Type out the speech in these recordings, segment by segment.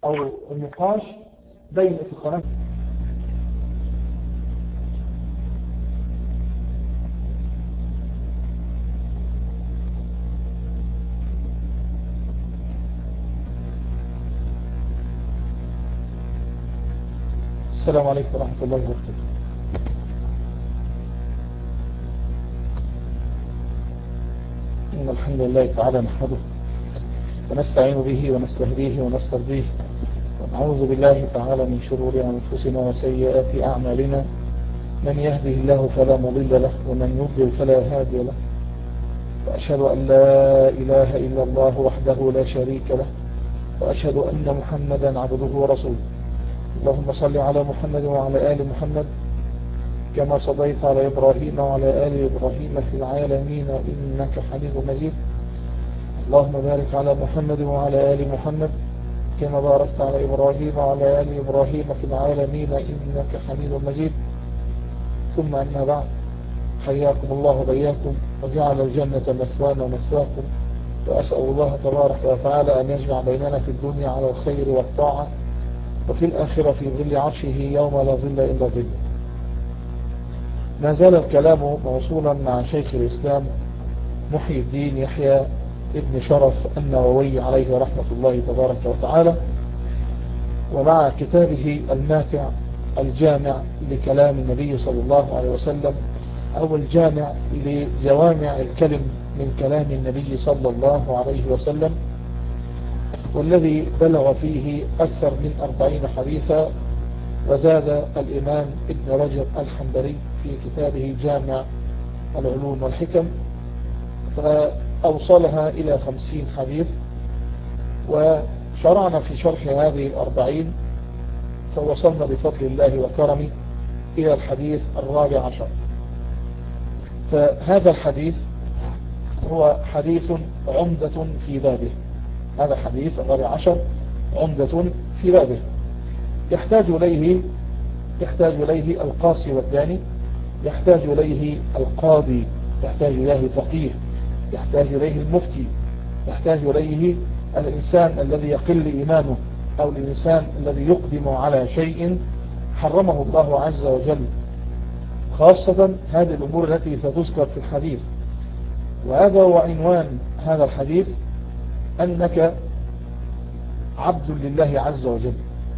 أو النقاش بين في القناة السلام عليكم ورحمة الله وبركاته إن الحمد لله تعالى نحمده ونستعين به ونستهديه ونسترضيه ونعوذ بالله تعالى من شرور أنفسنا وسيئات أعمالنا من يهده الله فلا مضل له ومن يضلل فلا هادي له وأشهد أن لا إله إلا الله وحده لا شريك له وأشهد أن محمدا عبده ورسوله اللهم صل على محمد وعلى آل محمد كما صليت على إبراهيم وعلى آل إبراهيم في العالمين إنك حميد مجيد اللهم بارك على محمد وعلى آل محمد كما باركت على إبراهيم وعلى آل إبراهيم في العالمين إنك حميد مجيد ثم أما بعد حياكم الله بياكم وجعل الجنة مثوانا ومثواكم وأسأل الله تبارك وتعالى أن يجمع بيننا في الدنيا على الخير والطاعة وفي الآخرة في ظل عرشه يوم لا ظل إلا ظل ما زال الكلام موصولا مع شيخ الإسلام محي الدين يحيى ابن شرف النووي عليه رحمة الله تبارك وتعالى ومع كتابه الماتع الجامع لكلام النبي صلى الله عليه وسلم أو الجامع لجوامع الكلم من كلام النبي صلى الله عليه وسلم والذي بلغ فيه أكثر من أربعين حديثا وزاد الإمام ابن رجب الحنبلي في كتابه جامع العلوم والحكم فأوصلها إلى خمسين حديث وشرعنا في شرح هذه الأربعين فوصلنا بفضل الله وكرمه إلى الحديث الرابع عشر فهذا الحديث هو حديث عمدة في بابه هذا الحديث الرابع عشر عمدة في بابه يحتاج إليه يحتاج إليه القاصي والداني يحتاج إليه القاضي يحتاج إليه الفقيه يحتاج إليه المفتي يحتاج إليه الإنسان الذي يقل إيمانه أو الإنسان الذي يقدم على شيء حرمه الله عز وجل خاصة هذه الأمور التي ستذكر في الحديث وهذا هو عنوان هذا الحديث أنك عبد لله عز وجل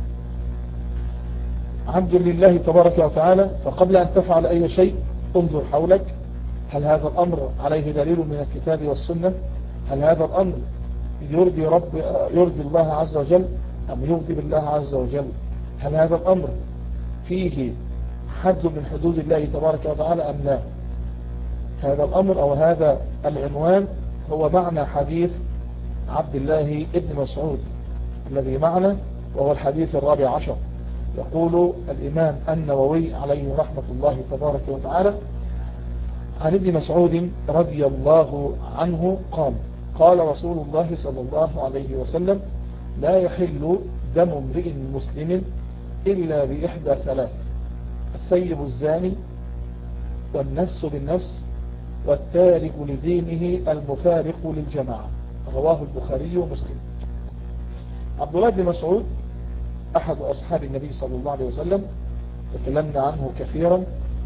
عبد لله تبارك وتعالى فقبل أن تفعل أي شيء انظر حولك هل هذا الأمر عليه دليل من الكتاب والسنة هل هذا الأمر يرضي, رب يرضي الله عز وجل أم يرضي بالله عز وجل هل هذا الأمر فيه حد من حدود الله تبارك وتعالى أم لا هذا الأمر أو هذا العنوان هو معنى حديث عبد الله ابن مسعود الذي معنا وهو الحديث الرابع عشر يقول الإمام النووي عليه رحمة الله تبارك وتعالى عن ابن مسعود رضي الله عنه قال قال رسول الله صلى الله عليه وسلم لا يحل دم امرئ مسلم إلا بإحدى ثلاث السيب الزاني والنفس بالنفس والتارك لدينه المفارق للجماعة رواه البخاري ومسلم عبد الله بن مسعود أحد أصحاب النبي صلى الله عليه وسلم تكلمنا عنه كثيرا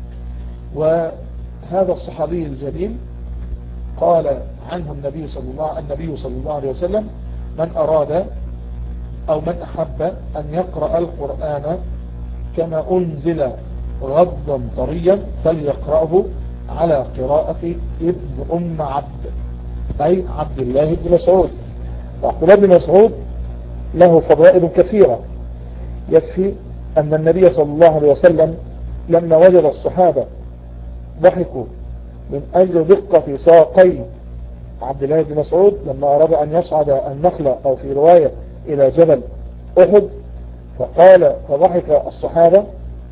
وهذا الصحابي الجليل قال عنه النبي صلى الله النبي صلى الله عليه وسلم من أراد أو من أحب أن يقرأ القرآن كما أنزل غضا طريا فليقرأه على قراءة ابن أم عبد أي عبد الله بن مسعود وعبد الله بن مسعود له فضائل كثيرة يكفي أن النبي صلى الله عليه وسلم لما وجد الصحابة ضحكوا من أجل دقة ساقي عبد الله بن مسعود لما أراد أن يصعد النخلة أو في رواية إلى جبل أحد فقال فضحك الصحابة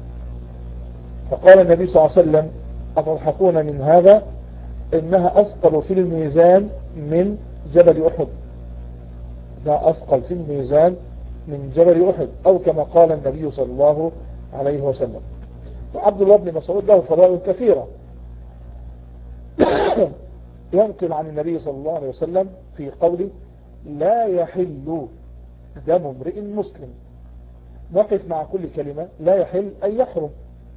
فقال النبي صلى الله عليه وسلم أتضحكون من هذا إنها أثقل في الميزان من جبل أحد ده أثقل في الميزان من جبل أحد أو كما قال النبي صلى الله عليه وسلم فعبد الله بن مسعود له فضائل كثيرة ينقل عن النبي صلى الله عليه وسلم في قوله لا يحل دم امرئ مسلم نقف مع كل كلمة لا يحل أن يحرم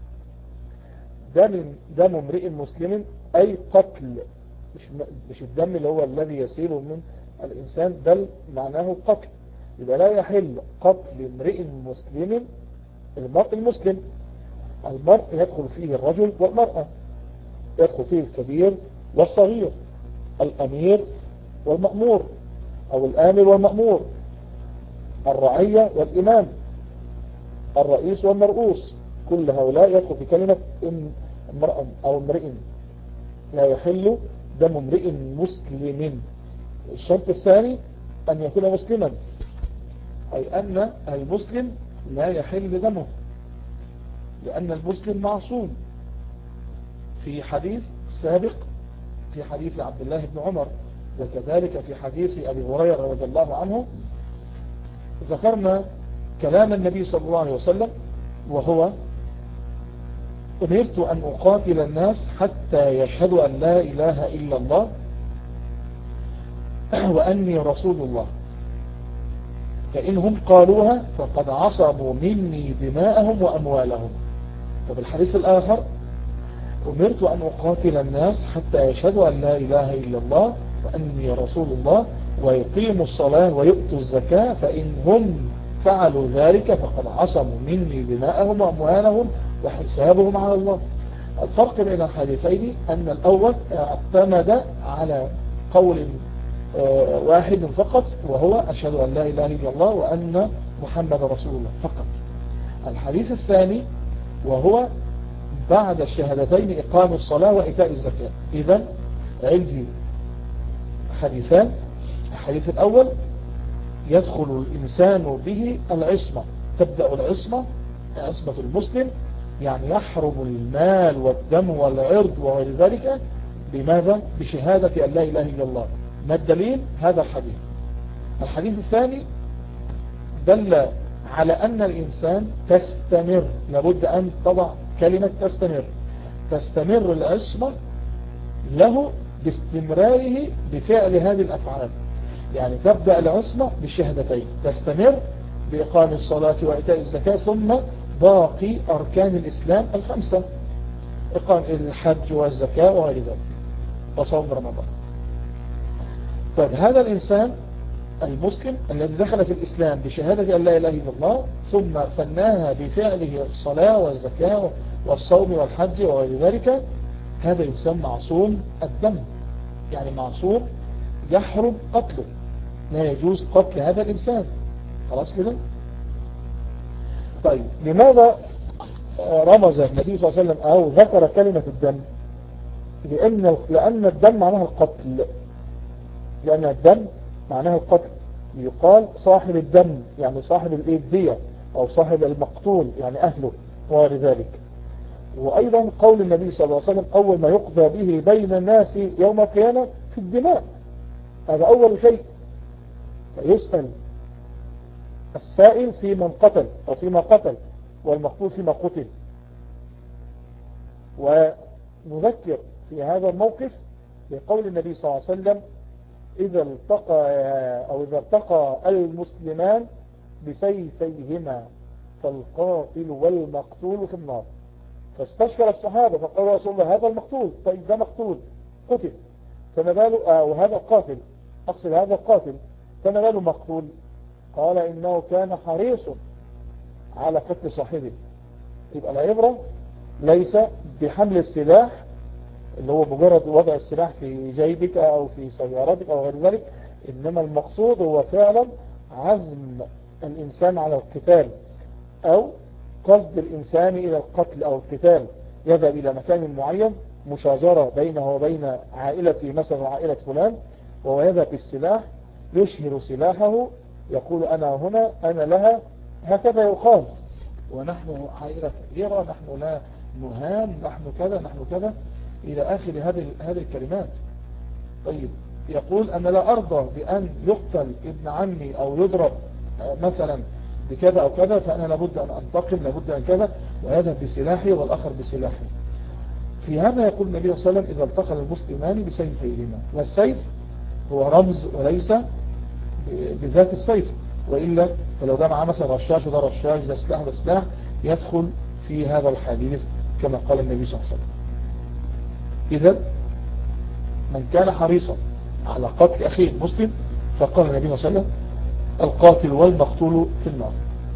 دم, دم امرئ مسلم أي قتل مش, مش الدم اللي هو الذي يسيل من الإنسان بل معناه قتل يبقى لا يحل قتل امرئ مسلم المرء المسلم المرء يدخل فيه الرجل والمرأة يدخل فيه الكبير والصغير الأمير والمأمور أو الآمر والمأمور الرعية والإمام الرئيس والمرؤوس كل هؤلاء يدخل في كلمة امرأة أو امرئ لا يحل دم امرئ مسلم الشرط الثاني أن يكون مسلما أي أن المسلم لا يحل دمه لأن المسلم معصوم في حديث سابق في حديث عبد الله بن عمر وكذلك في حديث أبي هريرة رضي الله عنه ذكرنا كلام النبي صلى الله عليه وسلم وهو أمرت أن أقاتل الناس حتى يشهدوا أن لا إله إلا الله وأني رسول الله فإنهم قالوها فقد عصبوا مني دماءهم وأموالهم وفي الحديث الآخر أمرت أن أقاتل الناس حتى يشهدوا أن لا إله إلا الله وأني رسول الله ويقيموا الصلاة ويؤتوا الزكاة فإن هم فعلوا ذلك فقد عصموا مني دماءهم وأموالهم وحسابهم على الله الفرق بين الحديثين أن الأول اعتمد على قول آه، واحد فقط وهو أشهد أن لا إله إلا الله وأن محمد رسول الله فقط الحديث الثاني وهو بعد الشهادتين إقام الصلاة وإيتاء الزكاة إذا عندي حديثان الحديث الأول يدخل الإنسان به العصمة تبدأ العصمة عصمة المسلم يعني يحرم المال والدم والعرض وغير ذلك بماذا؟ بشهادة أن لا إله إلا الله ما الدليل؟ هذا الحديث الحديث الثاني دل على أن الإنسان تستمر لابد أن تضع كلمة تستمر تستمر العصمة له باستمراره بفعل هذه الأفعال يعني تبدأ العصمة بالشهدتين تستمر بإقام الصلاة وإيتاء الزكاة ثم باقي أركان الإسلام الخمسة إقام الحج والزكاة وغير ذلك وصوم رمضان طيب هذا الإنسان المسلم الذي دخل في الإسلام بشهادة أن لا إله إلا الله ثم فناها بفعله الصلاة والزكاة والصوم والحج وغير ذلك هذا إنسان معصوم الدم يعني معصوم يحرم قتله لا يجوز قتل هذا الإنسان خلاص كده طيب لماذا رمز النبي صلى الله عليه وسلم أو ذكر كلمة الدم لأن, لأن الدم معناها القتل لأن الدم معناها القتل يقال صاحب الدم يعني صاحب الإيدية أو صاحب المقتول يعني أهله وغير ذلك وأيضا قول النبي صلى الله عليه وسلم أول ما يقضى به بين الناس يوم القيامة في الدماء هذا أول شيء فيسأل السائل في من قتل أو فيما قتل والمقتول فيما قتل ونذكر في هذا الموقف بقول النبي صلى الله عليه وسلم إذا التقى أو إذا التقى المسلمان بسيفيهما فالقاتل والمقتول في النار فاستشكر الصحابة فقال رسول الله هذا المقتول طيب ده مقتول قتل فما باله آه وهذا القاتل أقصد هذا القاتل فما باله مقتول قال إنه كان حريص على قتل صاحبه يبقى العبرة ليس بحمل السلاح اللي هو مجرد وضع السلاح في جيبك أو في سيارتك أو غير ذلك إنما المقصود هو فعلا عزم الإنسان على القتال أو قصد الإنسان إلى القتل أو القتال يذهب إلى مكان معين مشاجرة بينه وبين عائلته مثلا وعائلة فلان وهو يذهب بالسلاح يشهر سلاحه يقول أنا هنا أنا لها هكذا يقال ونحن عائلة كبيرة نحن لا نهان نحن كذا نحن كذا إلى آخر هذه هذه الكلمات طيب يقول أنا لا أرضى بأن يقتل ابن عمي أو يضرب مثلا بكذا أو كذا فأنا لابد أن أنتقم لابد أن كذا وهذا بسلاحي والآخر بسلاحي في هذا يقول النبي صلى الله عليه وسلم إذا التقى المسلمان بسيفيهما والسيف هو رمز وليس بذات السيف وإلا فلو ده معاه مثلا رشاش وده رشاش ده سلاح وده سلاح يدخل في هذا الحديث كما قال النبي صلى الله عليه وسلم إذا من كان حريصا على قتل أخيه المسلم فقال النبي صلى الله عليه وسلم القاتل والمقتول في النار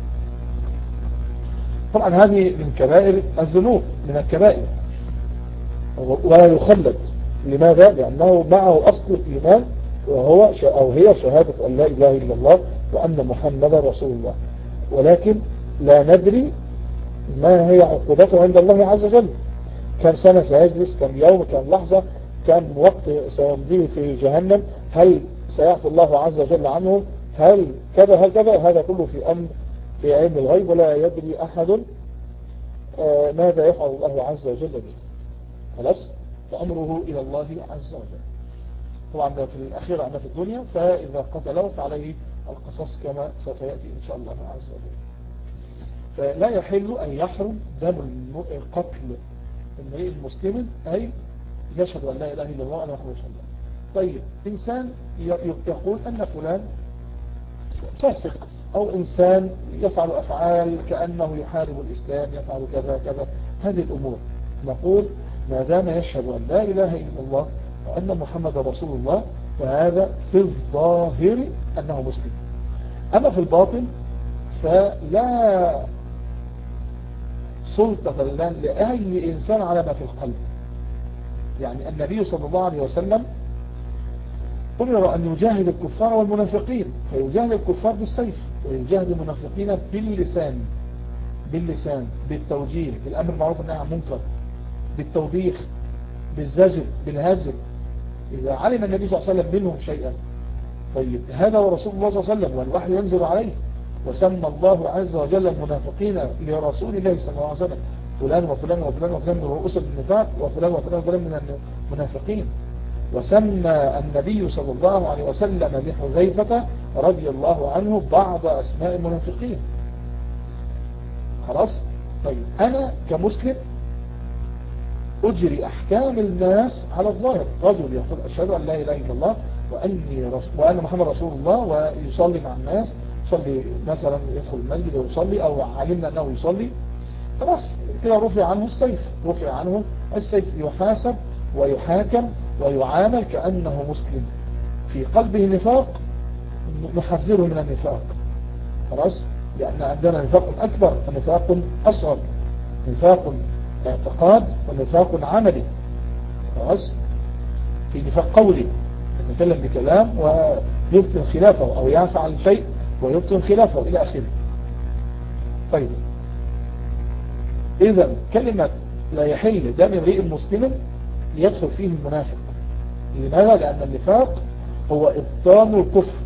طبعا هذه من كبائر الذنوب من الكبائر ولا يخلد لماذا؟ لأنه معه أصل الإيمان وهو أو هي شهادة أن لا إله إلا الله وأن محمدا رسول الله ولكن لا ندري ما هي عقوبته عند الله عز وجل كم سنة سيجلس كم يوم كم لحظة كم وقت سيمضيه في جهنم هل سيعفو الله عز وجل عنه هل كذا هل كذا هذا كله في أمر في علم الغيب ولا يدري أحد آه، ماذا يفعل الله عز وجل به خلاص فأمره إلى الله عز وجل طبعا في الأخير عنا في الدنيا فإذا قتله فعليه القصص كما سوف يأتي إن شاء الله عز وجل فلا يحل أن يحرم دم القتل امرئ المسلم أي يشهد أن لا إله إلا الله وأن محمد رسول الله طيب إنسان يقول أن فلان فاسق أو إنسان يفعل أفعال كأنه يحارب الإسلام يفعل كذا كذا هذه الأمور نقول ما دام يشهد أن لا إله إلا الله وأن محمد رسول الله فهذا في الظاهر أنه مسلم أما في الباطن فلا سلطة لأي إنسان على ما في القلب يعني النبي صلى الله عليه وسلم أمر أن يجاهد الكفار والمنافقين فيجاهد الكفار بالسيف ويجاهد المنافقين باللسان باللسان بالتوجيه بالأمر المعروف والنهي عن المنكر بالتوبيخ بالزجر بالهجر إذا علم النبي صلى الله عليه وسلم منهم شيئا طيب هذا ورسول الله صلى الله عليه وسلم والوحي ينزل عليه وسمى الله عز وجل المنافقين لرسول الله صلى الله عليه وسلم فلان وفلان وفلان وفلان من رؤوس النفاق وفلان وفلان وفلان من المنافقين وسمى النبي صلى الله عليه وسلم لحذيفة رضي الله عنه بعض أسماء المنافقين خلاص طيب أنا كمسلم أجري أحكام الناس على الظاهر رجل يقول أشهد أن لا إله إلا الله وأني رسول وأن محمد رسول الله ويصلي مع الناس يصلي مثلا يدخل المسجد ويصلي أو علمنا أنه يصلي خلاص كده رفع عنه السيف رفع عنه السيف يحاسب ويحاكم ويعامل كأنه مسلم في قلبه نفاق نحذره من النفاق خلاص لأن عندنا نفاق أكبر ونفاق أصغر نفاق اعتقاد ونفاق عملي خلاص في نفاق قولي يتكلم بكلام ويبطن خلافه أو يفعل شيء ويبطن خلافه إلى آخره طيب إذا كلمة لا يحل دم امرئ مسلم يدخل فيه المنافق لماذا؟ لأن النفاق هو إبطان الكفر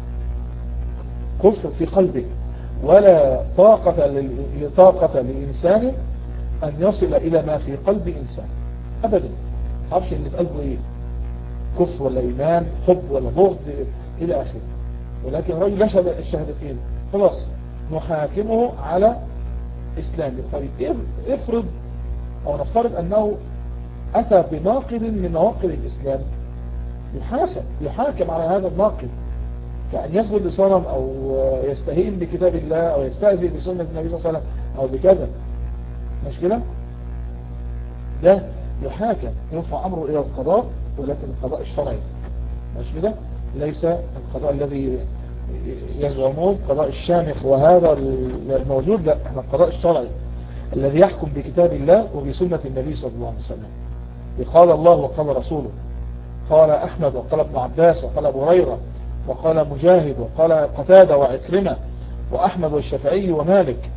كفر في قلبه ولا طاقة طاقة للإنسان أن يصل إلى ما في قلب إنسان أبدا تعرفش اللي في قلبه إيه كفر ولا إيمان حب ولا بغض إلى آخره ولكن رجل يشهد الشهادتين خلاص نحاكمه على إسلامه طيب افرض أو نفترض أنه أتى بناقض من نواقض الإسلام يحاسب يحاكم على هذا الناقض كأن يسجد لصنم أو يستهين بكتاب الله أو يستهزئ بسنة النبي صلى الله عليه وسلم أو بكذا مش كده ده يحاكم يرفع أمره إلى القضاء ولكن القضاء الشرعي مش كده ليس القضاء الذي يزعمون قضاء الشامخ وهذا الموجود لا احنا القضاء الشرعي الذي يحكم بكتاب الله وبسنة النبي صلى الله عليه وسلم قال الله وقال رسوله قال أحمد وقال ابن عباس وقال أبو هريرة وقال مجاهد وقال قتادة وعكرمة وأحمد والشافعي ومالك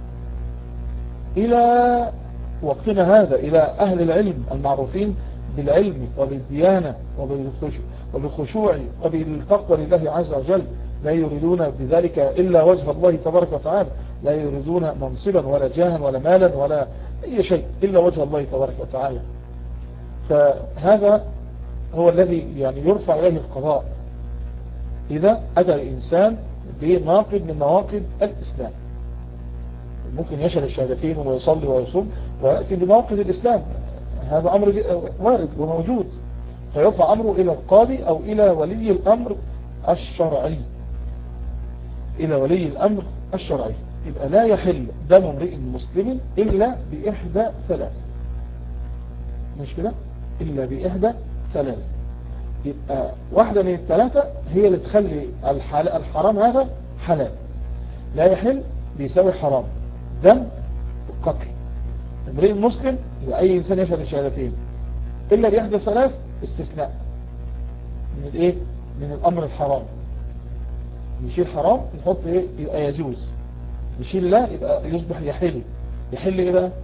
إلى وقتنا هذا إلى أهل العلم المعروفين بالعلم وبالديانة وبالخشوع وبالتقوى لله عز وجل لا يريدون بذلك إلا وجه الله تبارك وتعالى لا يريدون منصبا ولا جاها ولا مالا ولا أي شيء إلا وجه الله تبارك وتعالى فهذا هو الذي يعني يرفع إليه القضاء إذا أتى الإنسان بناقض من نواقض الإسلام ممكن يشهد الشهادتين ويصلي ويصوم ويأتي بنواقض الإسلام هذا أمر وارد وموجود فيرفع أمره إلى القاضي أو إلى ولي الأمر الشرعي إلى ولي الأمر الشرعي يبقى لا يحل دم امرئ مسلم إلا بإحدى ثلاث مش كده إلا بإحدى ثلاث يبقى واحدة من الثلاثة هي اللي تخلي الحرام هذا حلال لا يحل بيساوي حرام دم القتل امرئ مسلم وأي إنسان يشهد الشهادتين إلا بإحدى ثلاث استثناء من الإيه من الأمر الحرام نشيل حرام نحط إيه يبقى يجوز نشيل لا يبقى يصبح يحل يحل إيه بقى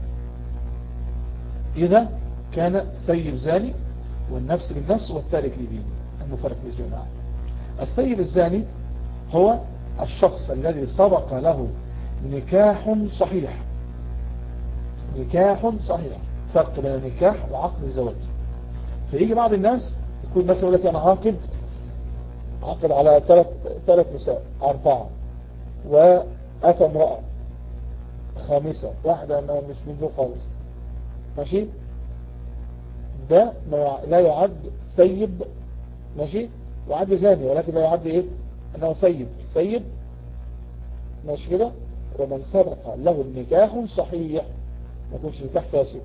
إذا كان سيب زاني والنفس بالنفس والتارك لدينه المفرق للجماعة السيب الزاني هو الشخص الذي سبق له نكاح صحيح نكاح صحيح فرق بين النكاح وعقد الزواج فيجي بعض الناس يقول مثلا يقول لك انا عاقد عاقد على ثلاث ثلاث نساء اربعه واتى امراه خامسه واحده ما مش من دول خالص ماشي ده لا يعد سيب ماشي يعد زاني ولكن لا يعد ايه انه سيب سيب ماشي كده ومن سبق له نكاح صحيح ما يكونش نكاح فاسد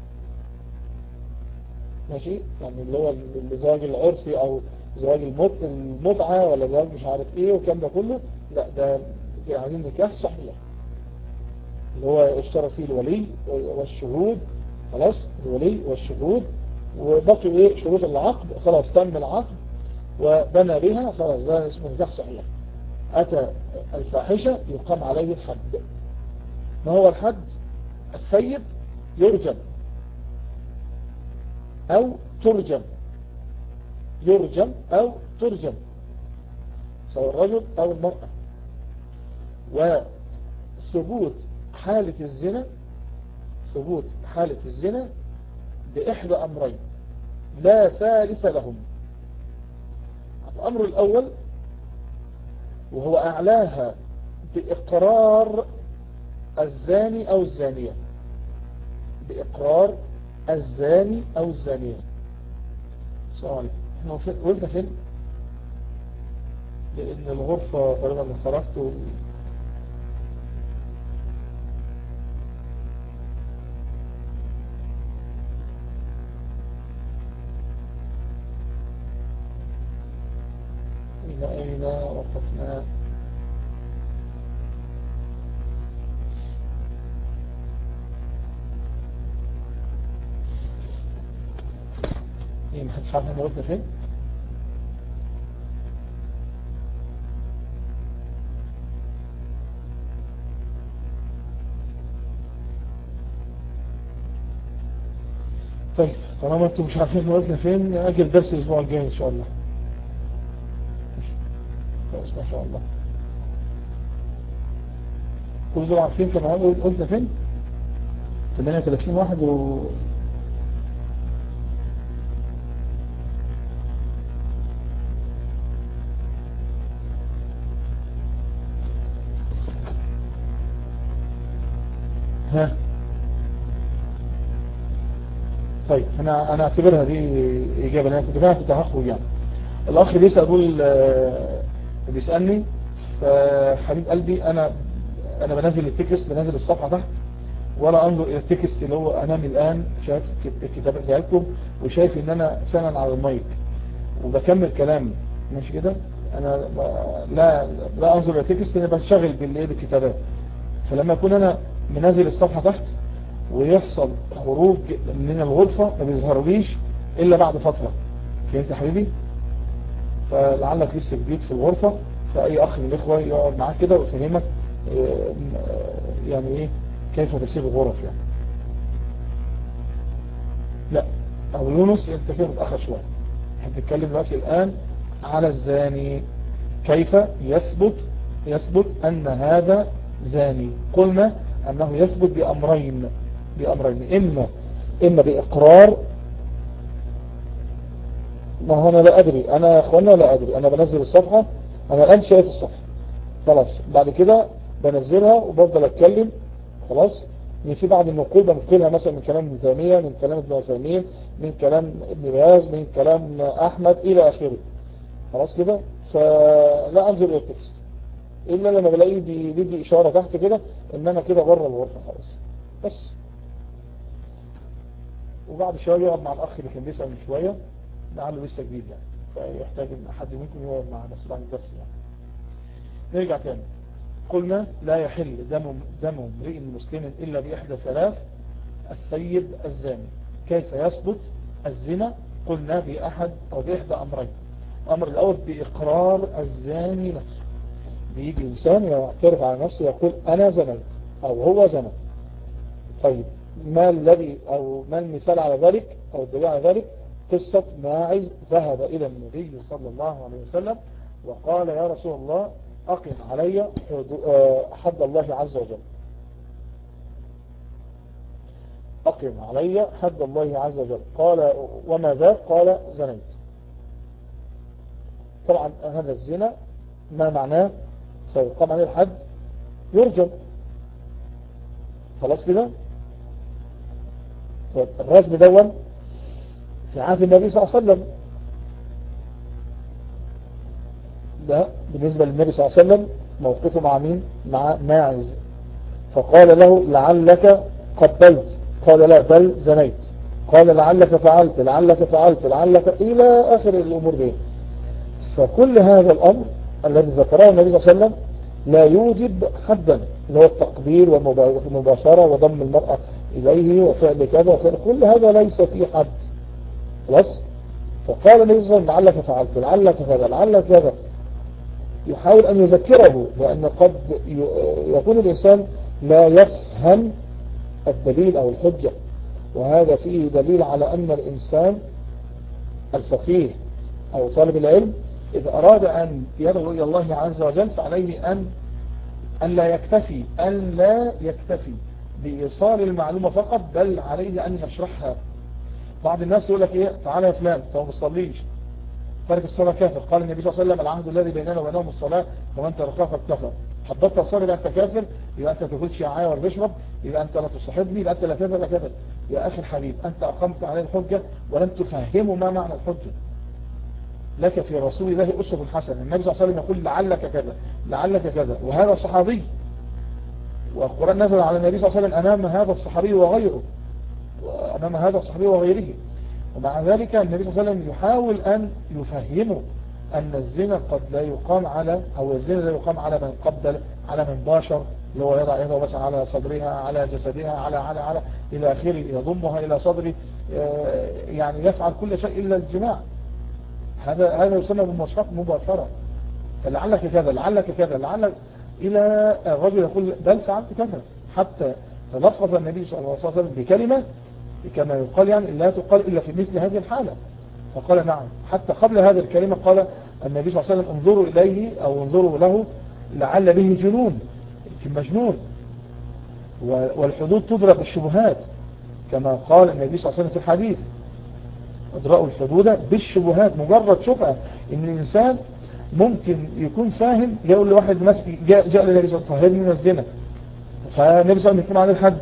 ماشي يعني اللي هو الزواج العرفي او زواج المت... المتعة ولا زواج مش عارف ايه والكلام ده كله لا ده عايزين نكاح صحيح اللي هو اشترى فيه الولي والشهود خلاص الولي والشهود وبقي ايه شروط العقد خلاص تم العقد وبنى بها خلاص ده اسمه نكاح صحيح اتى الفاحشة يقام عليه الحد ما هو الحد السيد يرجم أو ترجم يرجم أو ترجم سواء الرجل أو المرأة وثبوت حالة الزنا ثبوت حالة الزنا بإحدى أمرين لا ثالث لهم الأمر الأول وهو أعلاها بإقرار الزاني أو الزانية بإقرار الزاني أو الزانية السلام عليكم احنا وقفنا فين لأن الغرفة تقريبا اللي خرجت و... إلى أين وقفنا ايه محدش عارف احنا وقفنا فين طيب طالما انتم مش عارفين احنا وقفنا فين اجل درس الاسبوع الجاي ان شاء الله كويس ما شاء الله كل دول عارفين كنا قلنا فين 38 واحد و ها طيب انا انا اعتبرها دي اجابه انا كنت فاهم كنت هخرج يعني الاخ بيسال يقول بيسالني فحبيب قلبي انا انا بنزل التكست بنزل الصفحه تحت ولا انظر الى التكست اللي هو امامي الان شايف الكتاب بتاعتكم وشايف ان انا فعلا على المايك وبكمل كلامي ماشي كده انا لا لا انظر الى التكست انا بنشغل بالايه بالكتابات فلما اكون انا منزل الصفحة تحت ويحصل خروج من الغرفة ما بيظهرليش الا بعد فترة فهمت يا حبيبي فلعلك لسه جديد في الغرفة فاي اخ من الاخوة يقعد معاك كده ويفهمك يعني ايه كيف تسير الغرف يعني لا ابو يونس انت كده متأخر شوية هنتكلم دلوقتي الان على الزاني كيف يثبت يثبت ان هذا زاني قلنا أنه يثبت بأمرين بأمرين إما إما بإقرار ما هو أنا لا أدري أنا يا أخوانا لا أدري أنا بنزل الصفحة أنا الآن شايف الصفحة خلاص بعد كده بنزلها وبفضل أتكلم خلاص من في بعض النقول بنقلها مثلا من كلام ابن تيمية من كلام ابن عثيمين من كلام ابن باز من كلام أحمد إلى آخره خلاص كده فلا أنظر إلى التكست الا لما بلاقيه بيدي اشاره تحت كده ان انا كده بره الغرفه خلاص بس وبعد شويه يقعد مع الاخ اللي كان بيسال من شويه لعله لسه جديد يعني فيحتاج ان حد منكم يقعد معنا بس بعد الدرس يعني نرجع تاني قلنا لا يحل دم دم امرئ مسلم الا باحدى ثلاث الثيب الزاني كيف يثبت الزنا قلنا بأحد أو بإحدى أمرين الأمر الأول بإقرار الزاني نفسه بيجي إنسان يعترف على نفسه يقول أنا زنيت أو هو زنى طيب ما الذي أو ما المثال على ذلك أو الدليل على ذلك قصة ماعز ذهب إلى النبي صلى الله عليه وسلم وقال يا رسول الله أقم علي حد الله عز وجل أقم علي حد الله عز وجل قال وما ذاك قال زنيت طبعا هذا الزنا ما معناه سيقام عليه الحد يرجم خلاص كده طيب الرجم دون في عهد النبي صلى الله عليه وسلم ده بالنسبة للنبي صلى الله عليه وسلم موقفه مع مين مع ماعز فقال له لعلك قبلت قال لا بل زنيت قال لعلك فعلت لعلك فعلت لعلك إلى آخر الأمور دي فكل هذا الأمر الذي ذكره النبي صلى الله عليه وسلم لا يوجب حدا اللي هو التقبيل والمباشرة وضم المرأة إليه وفعل كذا وفعل كل هذا ليس في حد خلاص فقال النبي صلى الله عليه وسلم لعلك فعلت لعلك كذا لعلك كذا يحاول أن يذكره لأن قد يكون الإنسان لا يفهم الدليل أو الحجة وهذا فيه دليل على أن الإنسان الفقيه أو طالب العلم إذا أراد أن يدعو إلى الله عز وجل فعليه أن أن لا يكتفي أن لا يكتفي بإيصال المعلومة فقط بل عليه أن يشرحها بعض الناس يقول لك إيه تعالى يا فلان أنت ما بتصليش ترك الصلاة كافر قال النبي صلى الله عليه وسلم العهد الذي بيننا وبينهم الصلاة ومن تركها فقد كفر حبطت تصلي يبقى انت كافر يبقى انت ما تاكلش معايا ولا تشرب يبقى انت لا تصاحبني يبقى انت لا كذا ولا كذا يا اخي الحبيب انت اقمت عليه الحجة ولم تفهمه ما معنى الحجة لك في رسول الله أسوة حسنة النبي صلى الله عليه وسلم يقول لعلك كذا لعلك كذا وهذا صحابي والقرآن نزل على النبي صلى الله عليه وسلم أمام هذا الصحابي وغيره أمام هذا الصحابي وغيره ومع ذلك النبي صلى الله عليه وسلم يحاول أن يفهمه أن الزنا قد لا يقام على أو الزنا لا يقام على من قبل على من باشر اللي هو يضع يده مثلا على صدرها على جسدها على على على إلى آخره يضمها إلى صدره يعني يفعل كل شيء إلا الجماع هذا هذا يسمى مباشرة فلعلك كذا لعلك كذا لعلك إلى الرجل يقول بل فعلت كذا حتى تلفظ النبي صلى الله عليه وسلم بكلمة كما يقال يعني لا تقال إلا في مثل هذه الحالة فقال نعم حتى قبل هذه الكلمة قال النبي صلى الله عليه وسلم انظروا إليه أو انظروا له لعل به جنون يمكن مجنون والحدود تضرب بالشبهات كما قال النبي صلى الله عليه وسلم في الحديث ادرأوا الحدود بالشبهات مجرد شبهة ان الانسان ممكن يكون فاهم يقول لواحد ناس جاء, جاء للنبي صلى الله عليه وسلم من الزنا فالنبي صلى الله عليه وسلم يكون عليه الحد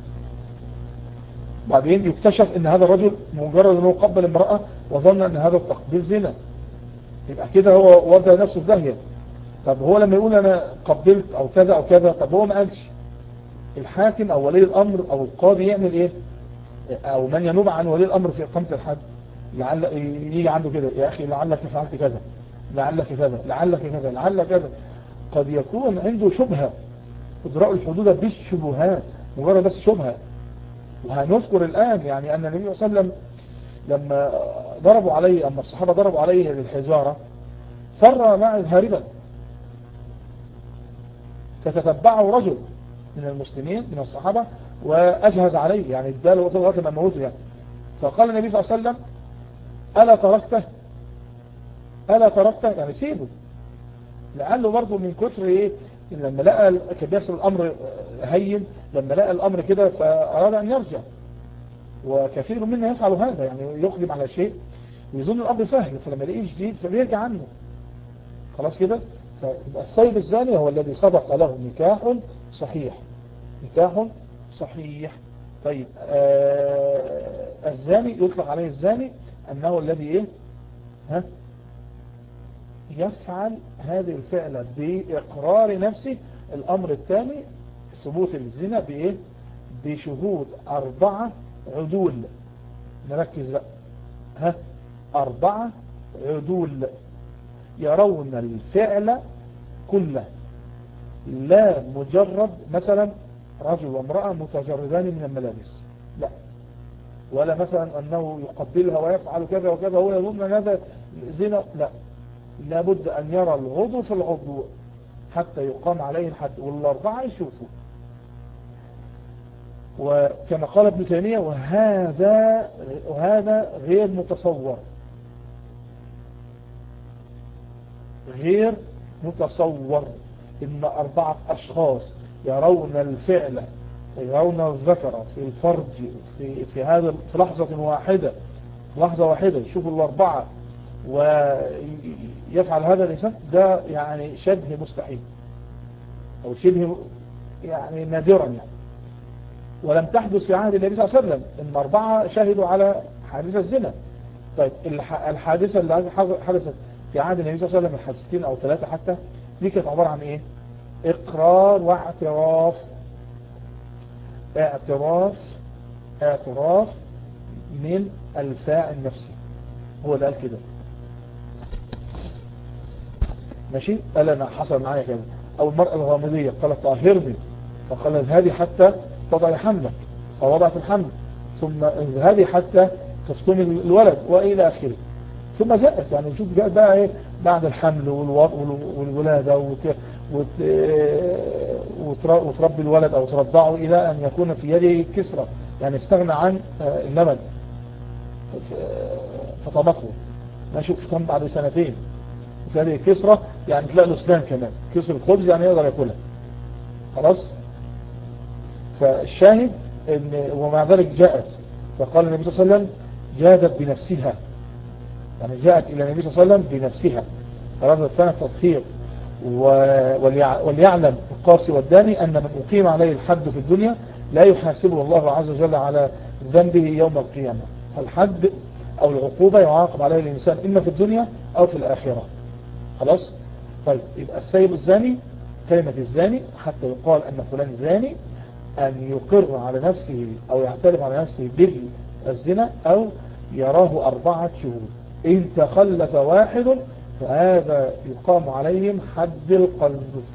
بعدين يكتشف ان هذا الرجل مجرد انه قبل امرأة وظن ان هذا التقبيل زنا يبقى كده هو وضع نفسه في داهية طب هو لما يقول انا قبلت او كذا او كذا طب هو ما قالش الحاكم او ولي الامر او القاضي يعمل ايه او من ينوب عن ولي الامر في اقامة الحد لعل يجي عنده كده يا اخي لعلك فعلت كذا لعلك كذا لعلك كذا لعل كذا قد يكون عنده شبهة ادراء الحدود بالشبهات مجرد بس شبهة وهنذكر الآن يعني أن النبي صلى الله عليه وسلم لما ضربوا عليه أما الصحابة ضربوا عليه بالحجارة فر معه هاربا فتتبعه رجل من المسلمين من الصحابة وأجهز عليه يعني اداله وقت لغاية ما موته يعني فقال النبي صلى الله عليه وسلم ألا تركته ألا تركته يعني سيبه لعله برضه من كتر ايه لما لقى كان بيحصل الأمر هين لما لقى الأمر كده فأراد أن يرجع وكثير منا يفعل هذا يعني يقدم على شيء ويظن الأمر سهل فلما يلاقيه جديد فبيرجع عنه خلاص كده فالصيد الزاني هو الذي سبق له نكاح صحيح نكاح صحيح طيب آه الزاني يطلق عليه الزاني أنه الذي إيه ها يفعل هذه الفعلة بإقرار نفسه الأمر الثاني ثبوت الزنا بإيه بشهود أربعة عدول نركز بقى ها أربعة عدول يرون الفعل كله لا مجرد مثلا رجل وامرأة متجردان من الملابس لا ولا مثلا أنه يقبلها ويفعل كذا وكذا هو يظن أن هذا زنا لا لابد أن يرى العضو في العضو حتى يقام عليه الحد والأربعة يشوفوا وكما قال ابن تيمية وهذا وهذا غير متصور غير متصور إن أربعة أشخاص يرون الفعل يرون الذكر في الفرج في, في هذا في لحظة واحدة لحظة واحدة يشوفوا الأربعة ويفعل هذا الإنسان ده يعني شبه مستحيل أو شبه يعني نادرا يعني ولم تحدث في عهد النبي صلى الله عليه وسلم إن أربعة شهدوا على حادثة الزنا طيب الحادثة اللي حدثت في عهد النبي صلى الله عليه وسلم الحادثتين أو ثلاثة حتى دي كانت عبارة عن إيه إقرار واعتراف اعتراف اعتراف من الفاعل نفسه هو ده قال كده ماشي قال أنا حصل معايا كذا أو المرأة الغامضية قالت طاهرني فقال اذهبي حتى تضعي حملك فوضعت الحمل ثم اذهبي حتى تفطمي الولد وإلى آخره ثم جاءت يعني شوف جاءت بقى ايه بعد الحمل والولادة وتربي الولد او ترضعه الى ان يكون في يده كسرة يعني استغنى عن اللبن فطمته ماشي فطم بعد سنتين في هذه كسرة يعني تلاقي له اسنان كمان كسرة خبز يعني يقدر ياكلها خلاص فالشاهد ان ومع ذلك جاءت فقال النبي صلى الله عليه وسلم جادت بنفسها يعني جاءت إلى النبي صلى الله عليه وسلم بنفسها أرادت ثاني التطهير وليعلم القاسي والداني أن من أقيم عليه الحد في الدنيا لا يحاسبه الله عز وجل على ذنبه يوم القيامة فالحد أو العقوبة يعاقب عليه الإنسان إما في الدنيا أو في الآخرة خلاص طيب يبقى السيب الزاني كلمة الزاني حتى يقال أن فلان زاني أن يقر على نفسه أو يعترف على نفسه بالزنا أو يراه أربعة شهود إن تخلف واحد فهذا يقام عليهم حد القذف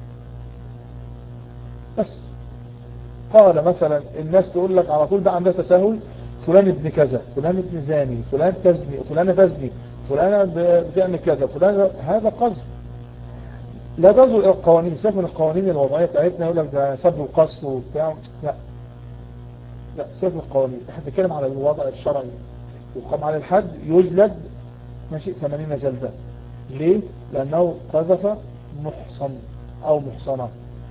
بس قال مثلا الناس تقول لك على طول ده عندها تساهل فلان ابن كذا فلان ابن زاني فلان تزني فلانة تزني فلانة بتعمل كذا فلان هذا قذف لا تنظر الى القوانين سيبك من القوانين الوضعية بتاعتنا يقول لك ده سب وقصف وبتاع لا لا سيبك من القوانين احنا بنتكلم على الوضع الشرعي يقام على الحد يجلد ماشي 80 جلدة ليه لانه قذف محصن او محصنة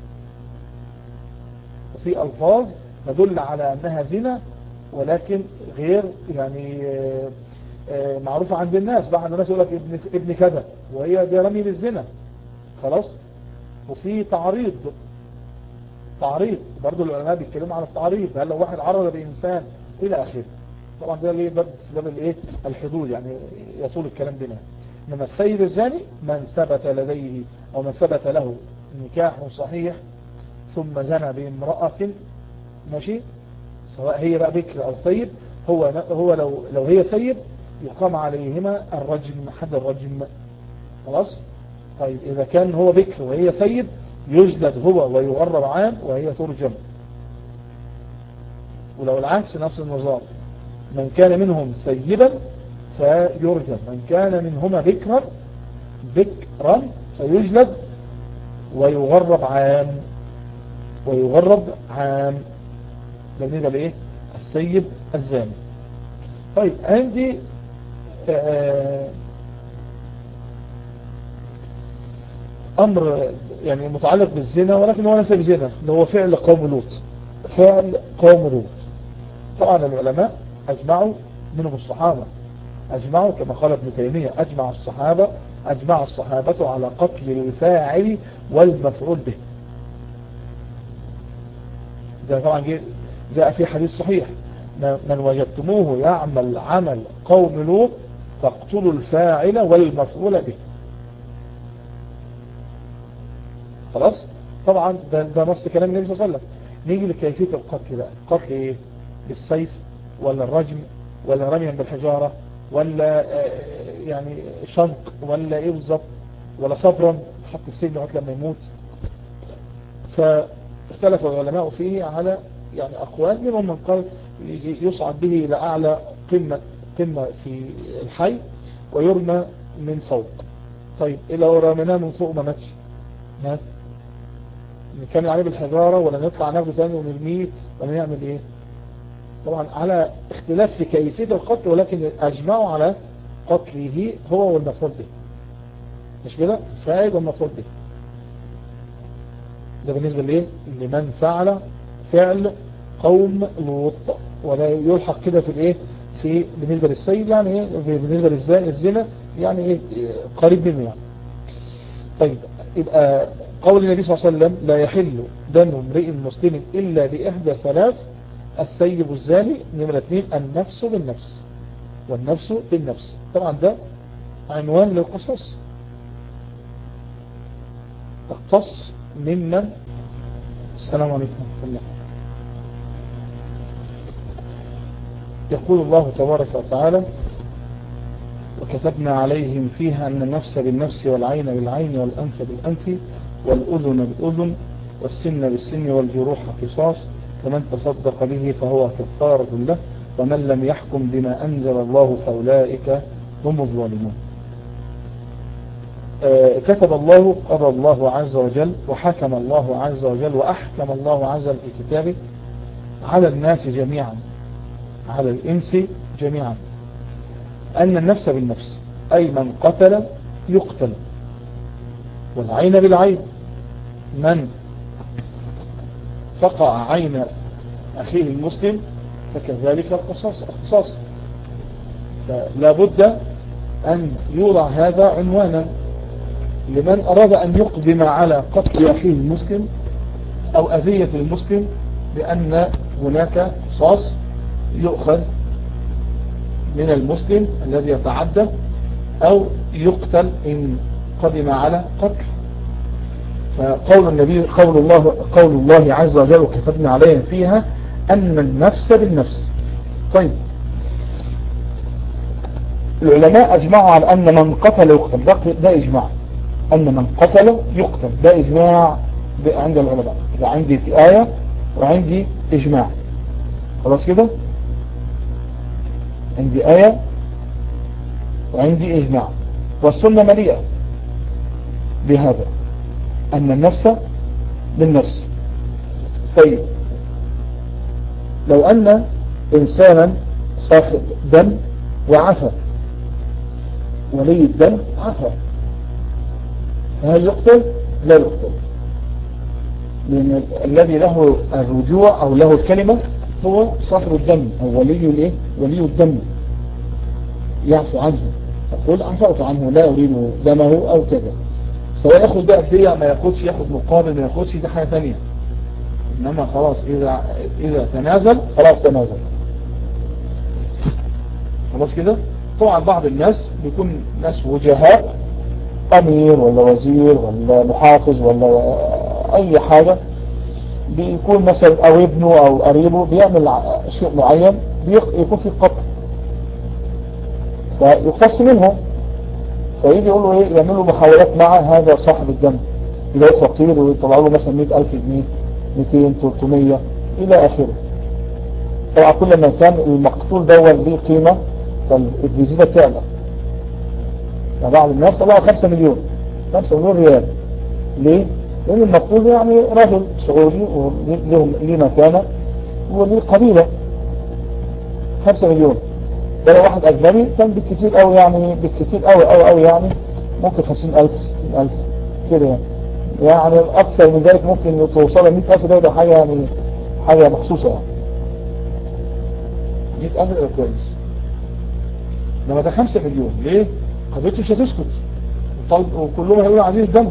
وفي الفاظ تدل على انها زنا ولكن غير يعني معروفة عند الناس بعض الناس يقول لك ابن, ابن كذا وهي دي رمي بالزنا خلاص وفي تعريض تعريض برضو العلماء بيتكلموا على التعريض هل لو واحد عرض بإنسان إلى آخره طبعا ده ليه باب باب الايه الحدود يعني يطول الكلام بنا انما السيد الزاني من ثبت لديه او من ثبت له نكاح صحيح ثم زنى بامرأة ماشي سواء هي بقى بكر او ثيب هو هو لو لو هي ثيب يقام عليهما الرجم حد الرجم خلاص طيب اذا كان هو بكر وهي ثيب يجلد هو ويغرب عام وهي ترجم ولو العكس نفس النظام من كان منهم سيبا فيرجم من كان منهما بكرا بكرا فيجلد ويغرب عام ويغرب عام بالنسبة لإيه السيب الزاني طيب عندي آه أمر يعني متعلق بالزنا ولكن هو ليس بزنا اللي هو فعل قوم لوط فعل قوم لوط طبعا العلماء أجمعوا منهم الصحابة أجمعوا كما قال ابن تيمية أجمع الصحابة أجمع الصحابة على قتل الفاعل والمفعول به ده طبعا جاء في حديث صحيح من وجدتموه يعمل عمل قوم لوط فاقتلوا الفاعل والمفعول به خلاص طبعا ده, ده نص كلام النبي صلى الله عليه وسلم نيجي لكيفية القتل بقى القتل ايه بالسيف ولا الرجم ولا رميا بالحجارة ولا يعني شنق ولا ايه بالظبط ولا صبرا حط في سجن لغايه لما يموت فاختلف العلماء فيه على يعني أقوال منهم من قال يصعد به إلى أعلى قمة قمة في الحي ويرمى من فوق طيب إلا لو رميناه من فوق ما ماتش ها نكمل عليه بالحجارة ولا نطلع ناخده تاني ونرميه ولا نعمل ايه طبعا على اختلاف في كيفية القتل ولكن اجمعوا على قتله هو والمفعول به مش كده فاعل والمفعول به ده بالنسبة لإيه لمن فعل فعل قوم لوط ولا يلحق كده في الايه في بالنسبة للسيد يعني ايه بالنسبة للزنا يعني ايه قريب منه يعني طيب يبقى قول النبي صلى الله عليه وسلم لا يحل دم امرئ مسلم إلا بإحدى ثلاث السيب الزاني نمرة اثنين النفس بالنفس والنفس بالنفس طبعا ده عنوان للقصص تقتص ممن السلام عليكم ورحمة الله يقول الله تبارك وتعالى وكتبنا عليهم فيها أن النفس بالنفس والعين بالعين والأنف بالأنف والأذن بالأذن والسن بالسن والجروح قصاص فمن تصدق به فهو كفارة له ومن لم يحكم بما أنزل الله فأولئك هم الظالمون كتب الله قضى الله عز وجل وحكم الله عز وجل وأحكم الله عز وجل في كتابه على الناس جميعا على الإنس جميعا أن النفس بالنفس أي من قتل يقتل والعين بالعين من فقع عين أخيه المسلم فكذلك القصاص القصاص فلا بد أن يوضع هذا عنوانا لمن أراد أن يقدم على قتل أخيه المسلم أو أذية المسلم بأن هناك قصاص يؤخذ من المسلم الذي يتعدى أو يقتل إن قدم على قتل فقول النبي قول الله قول الله عز وجل وكتبنا عليهم فيها أن النفس بالنفس طيب العلماء أجمعوا على أن من قتل يقتل ده, ده إجماع أن من قتل يقتل ده إجماع عند العلماء إذا عندي آية وعندي إجماع خلاص كده عندي آية وعندي إجماع والسنة مليئة بهذا أن النفس بالنفس طيب لو أن إنسانا صاحب دم وعفى ولي الدم عفى هل يقتل؟ لا يقتل لأن الذي له الرجوع أو له الكلمة هو صاحب الدم أو ولي الايه ولي الدم يعفو عنه تقول عفوت عنه لا أريد دمه أو كذا سواء ياخد بقى الدية ما ياخدش ياخد مقابل ما ياخدش دي حاجة ثانيه إنما خلاص إذا, إذا تنازل خلاص تنازل خلاص كده طبعا بعض الناس بيكون ناس وجهاء أمير ولا وزير ولا محافظ ولا أي حاجة بيكون مثلا أو ابنه أو قريبه بيعمل شيء معين يكون في قتل فيقتص منه فيجي يقول له ايه يعمل له محاولات مع هذا صاحب الدم يلاقي فقير ويطلع له مثلا 100000 جنيه 200 300 الى اخره طبعا كل ما كان المقتول ده ليه قيمه فالفيزيتا بتعلى فبعض الناس طلعوا 5 مليون 5 مليون ريال ليه؟ لان المقتول يعني رجل سعودي وليه ليه مكانه وليه قبيله 5 مليون ده لو واحد اجنبي كان بالكثير قوي يعني بالكثير قوي قوي قوي يعني ممكن 50000 60000 كده يعني يعني اكثر من ذلك ممكن توصل ل 100000 ده يبقى حاجه يعني حاجه مخصوصه يعني 100000 يبقى كويس انما ده 5 مليون ليه؟ قضيته مش هتسكت وكلهم هيقولوا عايزين الدم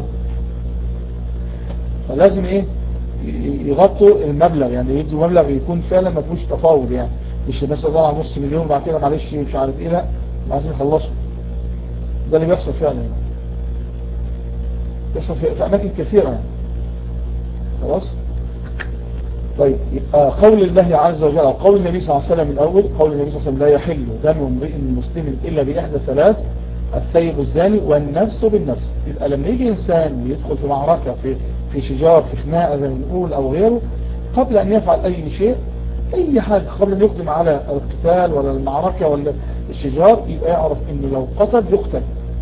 فلازم ايه يغطوا المبلغ يعني يدوا مبلغ يكون فعلا ما فيهوش تفاوض يعني مش الناس يضيعوا على نص مليون بعد كده معلش مش عارف ايه لا عايزين يخلصوا ده اللي بيحصل فعلا يعني. بيحصل في, في اماكن كثيره يعني خلاص طيب يبقى قول الله عز وجل قول النبي صلى الله عليه وسلم الأول قول النبي صلى الله عليه وسلم لا يحل دم امرئ مسلم إلا بإحدى ثلاث الثيب الزاني والنفس بالنفس يبقى لما يجي إنسان يدخل في معركة في في شجار في خناقة زي ما بنقول أو غيره قبل أن يفعل أي شيء أي حاجة قبل أن يقدم على القتال ولا المعركة ولا الشجار يبقى يعرف أنه لو قتل يقتل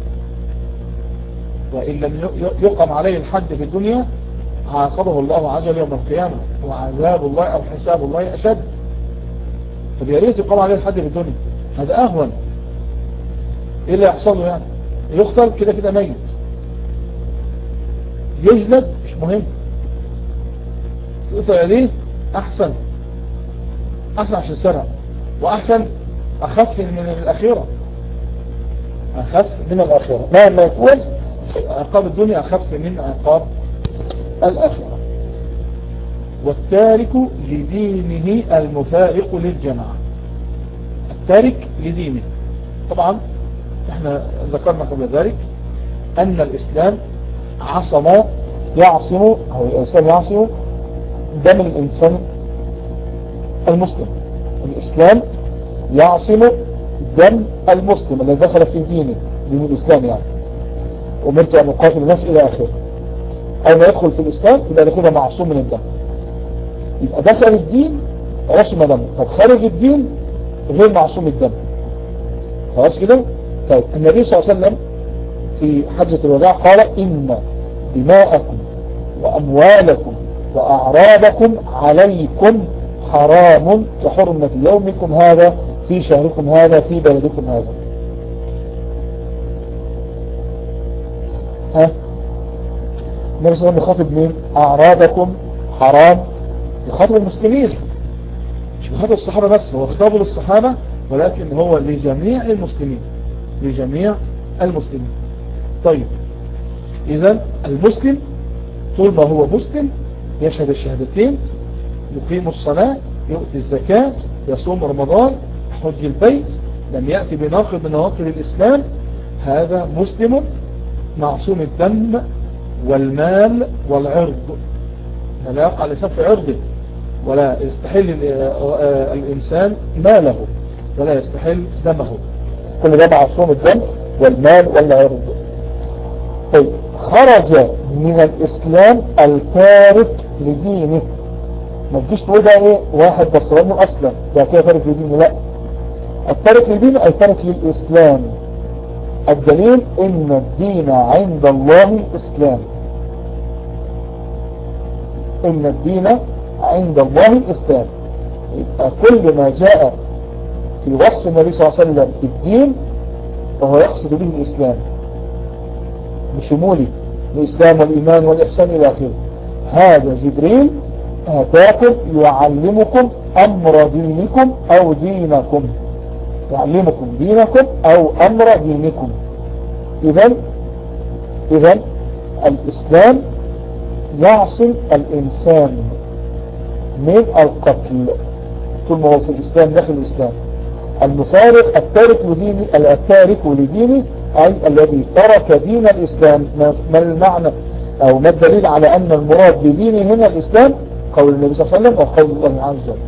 وإن لم يقم عليه الحد في الدنيا عاقبه الله عز وجل يوم القيامة وعذاب الله أو حساب الله أشد طب يا ريت يقام عليه الحد في الدنيا هذا أهون إيه اللي يحصل له يعني يقتل كده كده ميت يجلد مش مهم تقطع يديه أحسن أحسن عشان سرع وأحسن أخف من الأخيرة أخف من الأخيرة مهما يكون عقاب الدنيا أخف من عقاب الآخرة والتارك لدينه المفارق للجماعة التارك لدينه طبعا احنا ذكرنا قبل ذلك أن الإسلام عصم يعصم أو الإسلام يعصم دم الإنسان المسلم الإسلام يعصم دم المسلم الذي دخل في دينه دين الإسلام يعني أمرت أن أقاتل الناس إلى آخره أو ما يدخل في الإسلام يبقى كده معصوم من الدم يبقى دخل الدين رسم دمه طب خارج الدين غير معصوم الدم خلاص كده طيب النبي صلى الله عليه وسلم في حجة الوداع قال إن دماءكم وأموالكم وأعراضكم عليكم حرام كحرمة يومكم هذا في شهركم هذا في بلدكم هذا ها النبي صلى الله عليه وسلم يخاطب مين أعراضكم حرام يخاطب المسلمين مش يخاطب الصحابة بس هو خطابه للصحابة ولكن هو لجميع المسلمين لجميع المسلمين طيب إذا المسلم طول ما هو مسلم يشهد الشهادتين يقيم الصلاة يؤتي الزكاة يصوم رمضان حج البيت لم يأتي بناقض من نواقض الإسلام هذا مسلم معصوم الدم والمال والعرض لا يقع الإنسان في عرضه ولا يستحل الإنسان ماله ولا يستحل دمه كل ده معصوم الدم والمال والعرض طيب خرج من الإسلام التارك لدينه ما تجيش تقول بقى ايه واحد بصراني اصلا ده كده تارك لدينه لا التارك لدينه اي تارك للإسلام الدليل ان الدين عند الله الاسلام ان الدين عند الله الاسلام يبقى كل ما جاء في وصف النبي صلى الله عليه وسلم الدين فهو يقصد به الاسلام بشموله الاسلام والايمان والاحسان الى اخره هذا جبريل اتاكم يعلمكم امر دينكم او دينكم يعلمكم دينكم او امر دينكم اذا اذا الاسلام يعصم الانسان من القتل طول ما هو في الاسلام داخل الاسلام المفارق التارك لديني التارك لديني اي الذي ترك دين الاسلام ما المعنى او ما الدليل على ان المراد بدينه هنا الاسلام قول النبي صلى الله عليه وسلم او قول الله عز وجل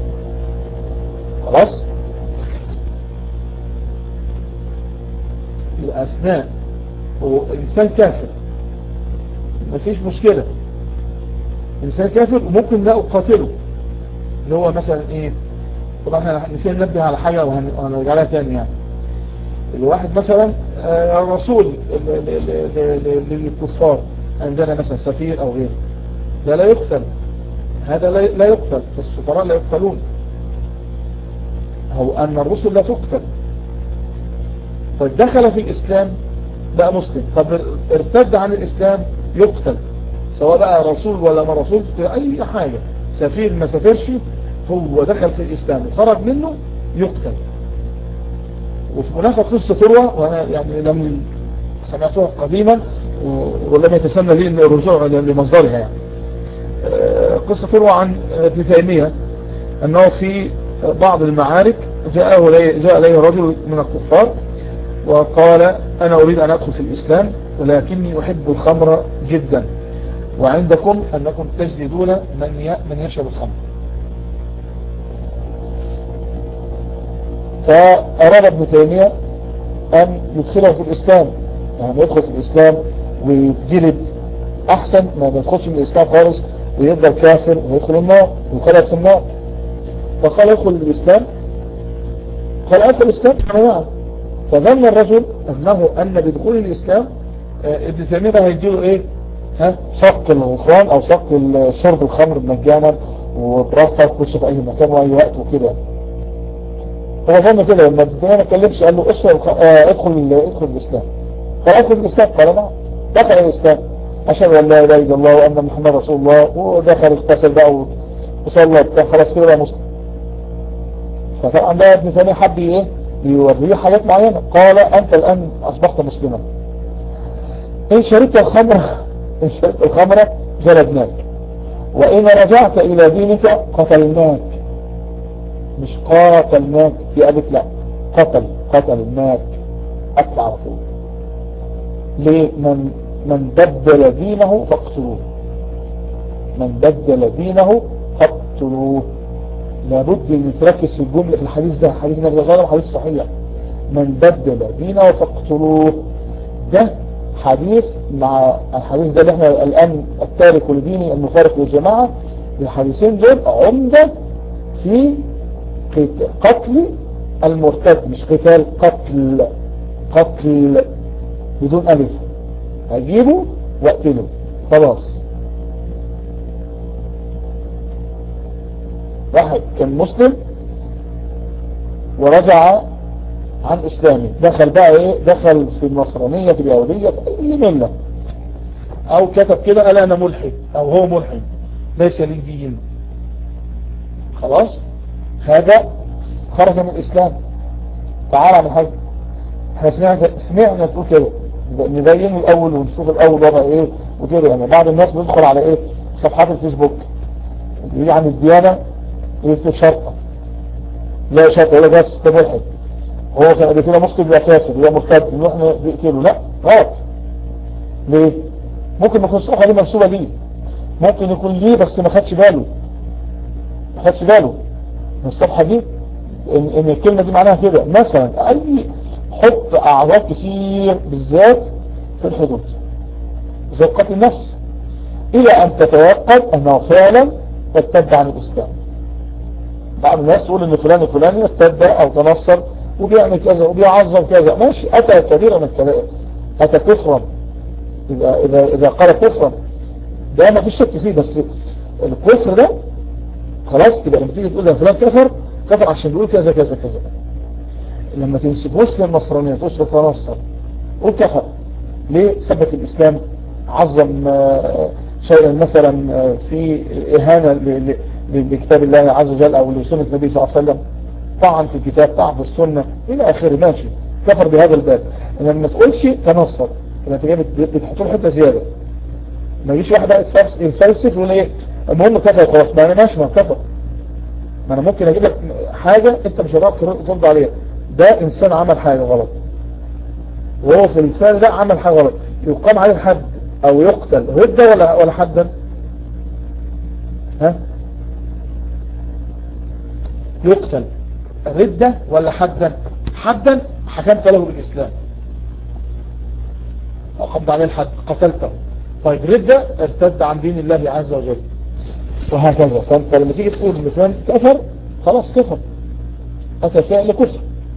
خلاص الأثناء هو إنسان كافر مفيش مشكلة إنسان كافر وممكن لا أقاتله اللي هو مثلا إيه طبعا احنا نسينا ننبه على حاجة وهنرجع لها تاني يعني الواحد مثلا رسول للكفار عندنا مثلا سفير أو غيره ده لا يقتل هذا لا يقتل السفراء لا يقتلون هو أن الرسل لا تقتل طيب دخل في الإسلام بقى مسلم طب ارتد عن الإسلام يقتل سواء بقى رسول ولا ما رسول أي حاجة سفير ما سافرش هو دخل في الإسلام وخرج منه يقتل وهناك قصة تروى وأنا يعني لم سمعتها قديما ولم يتسنى لي الرجوع لمصدرها يعني قصة تروى عن ابن تيمية أنه في بعض المعارك جاءه جاء إليه رجل من الكفار وقال أنا أريد أن أدخل في الإسلام ولكني أحب الخمر جدا وعندكم أنكم تجلدون من من يشرب الخمر فأراد ابن تيمية أن يدخله في الإسلام يعني يدخل في الإسلام ويتجلد أحسن ما يدخلش من الإسلام خالص ويفضل كافر ويدخل النار ويخلد في النار فقال يدخل الإسلام قال أدخل الإسلام نعم فظن الرجل أنه أن بدخول الإسلام آه، ابن تيمية هيديله إيه ها صق الغفران أو صق شرب الخمر مجانا وبراحتك تخش في أي مكان وأي وقت وكده هو ظن كده لما ابن تيمية ما اتكلمش قال له اشرب آه، ادخل ادخل الإسلام قال ادخل الإسلام قال نعم دخل الإسلام أشهد أن لا إله إلا الله وأن محمد رسول الله ودخل اغتسل بقى وصلى خلاص كده بقى مسلم فطبعا ده ابن تيمية حب ايه يوريه حاجات معينة قال أنت الآن أصبحت مسلما إن شربت الخمر إن شربت الخمر جلدناك وإن رجعت إلى دينك قتلناك مش قاتلناك في أبك لا قتل قتلناك أكل على طول ليه من من بدل دينه فاقتلوه من بدل دينه فاقتلوه لابد ان تركز في الجملة في الحديث ده حديث النبي صلى الله عليه وسلم حديث صحيح من بدل دينه فاقتلوه ده حديث مع الحديث ده اللي احنا الان التارك لديني المفارق للجماعة الحديثين دول عمدة في قتل المرتد مش قتال قتل قتل بدون ألف هجيبه واقتله خلاص واحد كان مسلم ورجع عن اسلامه دخل بقى ايه دخل في النصرانية في اليهودية في اي ملة او كتب كده قال انا ملحد او هو ملحد ليس لي دين خلاص هذا خرج من الاسلام تعالى من حاجة احنا سمعنا سمعنا تقول كده نبين الاول ونشوف الاول وضع ايه وكده يعني بعض الناس بيدخل على ايه صفحات الفيسبوك يعني الديانة يكتب شرطة لا شرطة ولا بس ده ملحد هو كان قبل كده مسلم يبقى كافر يبقى مرتد نروح نقتله لا غلط ليه؟ ممكن ما يكون الصفحة دي منسوبة ليه ممكن يكون ليه بس ما خدش باله ما خدش باله من الصفحة دي ان, إن الكلمة دي معناها كده مثلا اي حط اعراض كتير بالذات في الحدود زي قتل النفس الى ان تتوقد انه فعلا ارتد عن الاسلام بعض الناس تقول ان فلان الفلاني ارتد او تنصر وبيعمل كذا وبيعظم كذا ماشي اتى كبيرا من الكبائر اتى كفرا اذا, إذا, إذا قال كفرا ده ما فيش شك فيه بس الكفر ده خلاص يبقى لما تيجي تقول ده فلان كفر كفر عشان بيقول كذا كذا كذا لما تمسك وسط النصرانية تشرف تنصر قول كفر ليه ثبت الاسلام عظم شيئا مثلا في اهانة بكتاب الله عز وجل او لسنة النبي صلى الله عليه وسلم طعن في الكتاب طعن في السنة الى اخره ماشي كفر بهذا الباب لما ما تقولش تنصر انت جاي بتحط له حته زياده ما يجيش واحد بقى يتفلسف ويقول ايه المهم كفر خلاص ما انا ماشي ما كفر ما انا ممكن اجيب لك حاجه انت مش هتعرف ترد عليها ده انسان عمل حاجه غلط وهو في الفعل ده عمل حاجه غلط يقام عليه الحد او يقتل هدى ولا ولا حدا ها يقتل ردة ولا حدا حدا حكمت له بالإسلام أقمت عليه الحد قتلته طيب ردة ارتد عن دين الله عز وجل وهكذا فانت لما تيجي تقول ان فلان كفر خلاص كفر اتى فعل كفر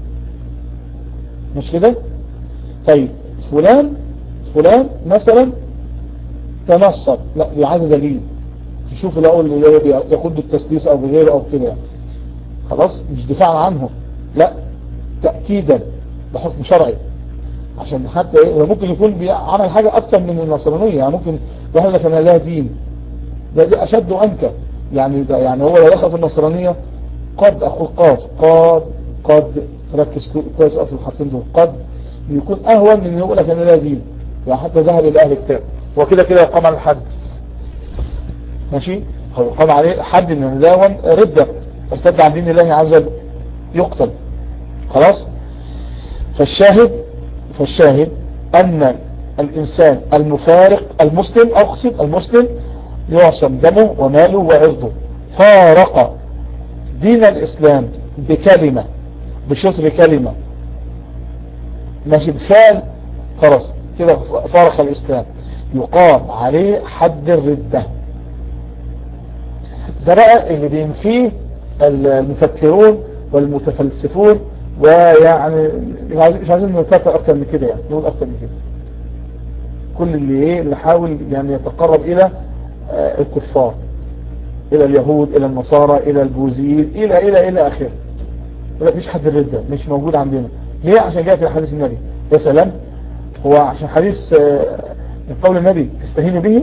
مش كده طيب فلان فلان مثلا تنصر لا دي عايزه دليل تشوف الاول اللي يقود بالتسديس او بغيره او كده خلاص مش دفاعا عنه لا تأكيدا بحكم شرعي عشان حتى ايه ممكن يكون عمل حاجة اكتر من النصرانية يعني ممكن واحد لك انا لا دين ده دي اشد وانت يعني ده يعني هو لو دخل في النصرانية قد اخوه قاف قد قد تركز كويس في الحرفين دول قد يكون اهون من يقول لك انا لا دين يعني حتى ذهب الى اهل الكتاب وكده كده يقام على الحد ماشي هيقام عليه حد من الداون ردة ارتد عن دين الله عز وجل يقتل خلاص فالشاهد فالشاهد ان الإنسان المفارق المسلم أقصد المسلم يعصم دمه وماله وعرضه فارق دين الإسلام بكلمة بشطر كلمة ماشي بفعل خلاص كده فارق الإسلام يقام عليه حد الردة ده بقى اللي بينفيه المفكرون والمتفلسفون ويعني مش عايزين نتكلم اكتر من كده يعني نقول اكتر من كده كل اللي ايه اللي حاول يعني يتقرب الى آه الكفار الى اليهود الى النصارى الى البوذيين الى الى الى اخره ولا فيش حد الردة مش موجود عندنا ليه عشان جاء في حديث النبي يا سلام هو عشان حديث آه من قول النبي تستهين به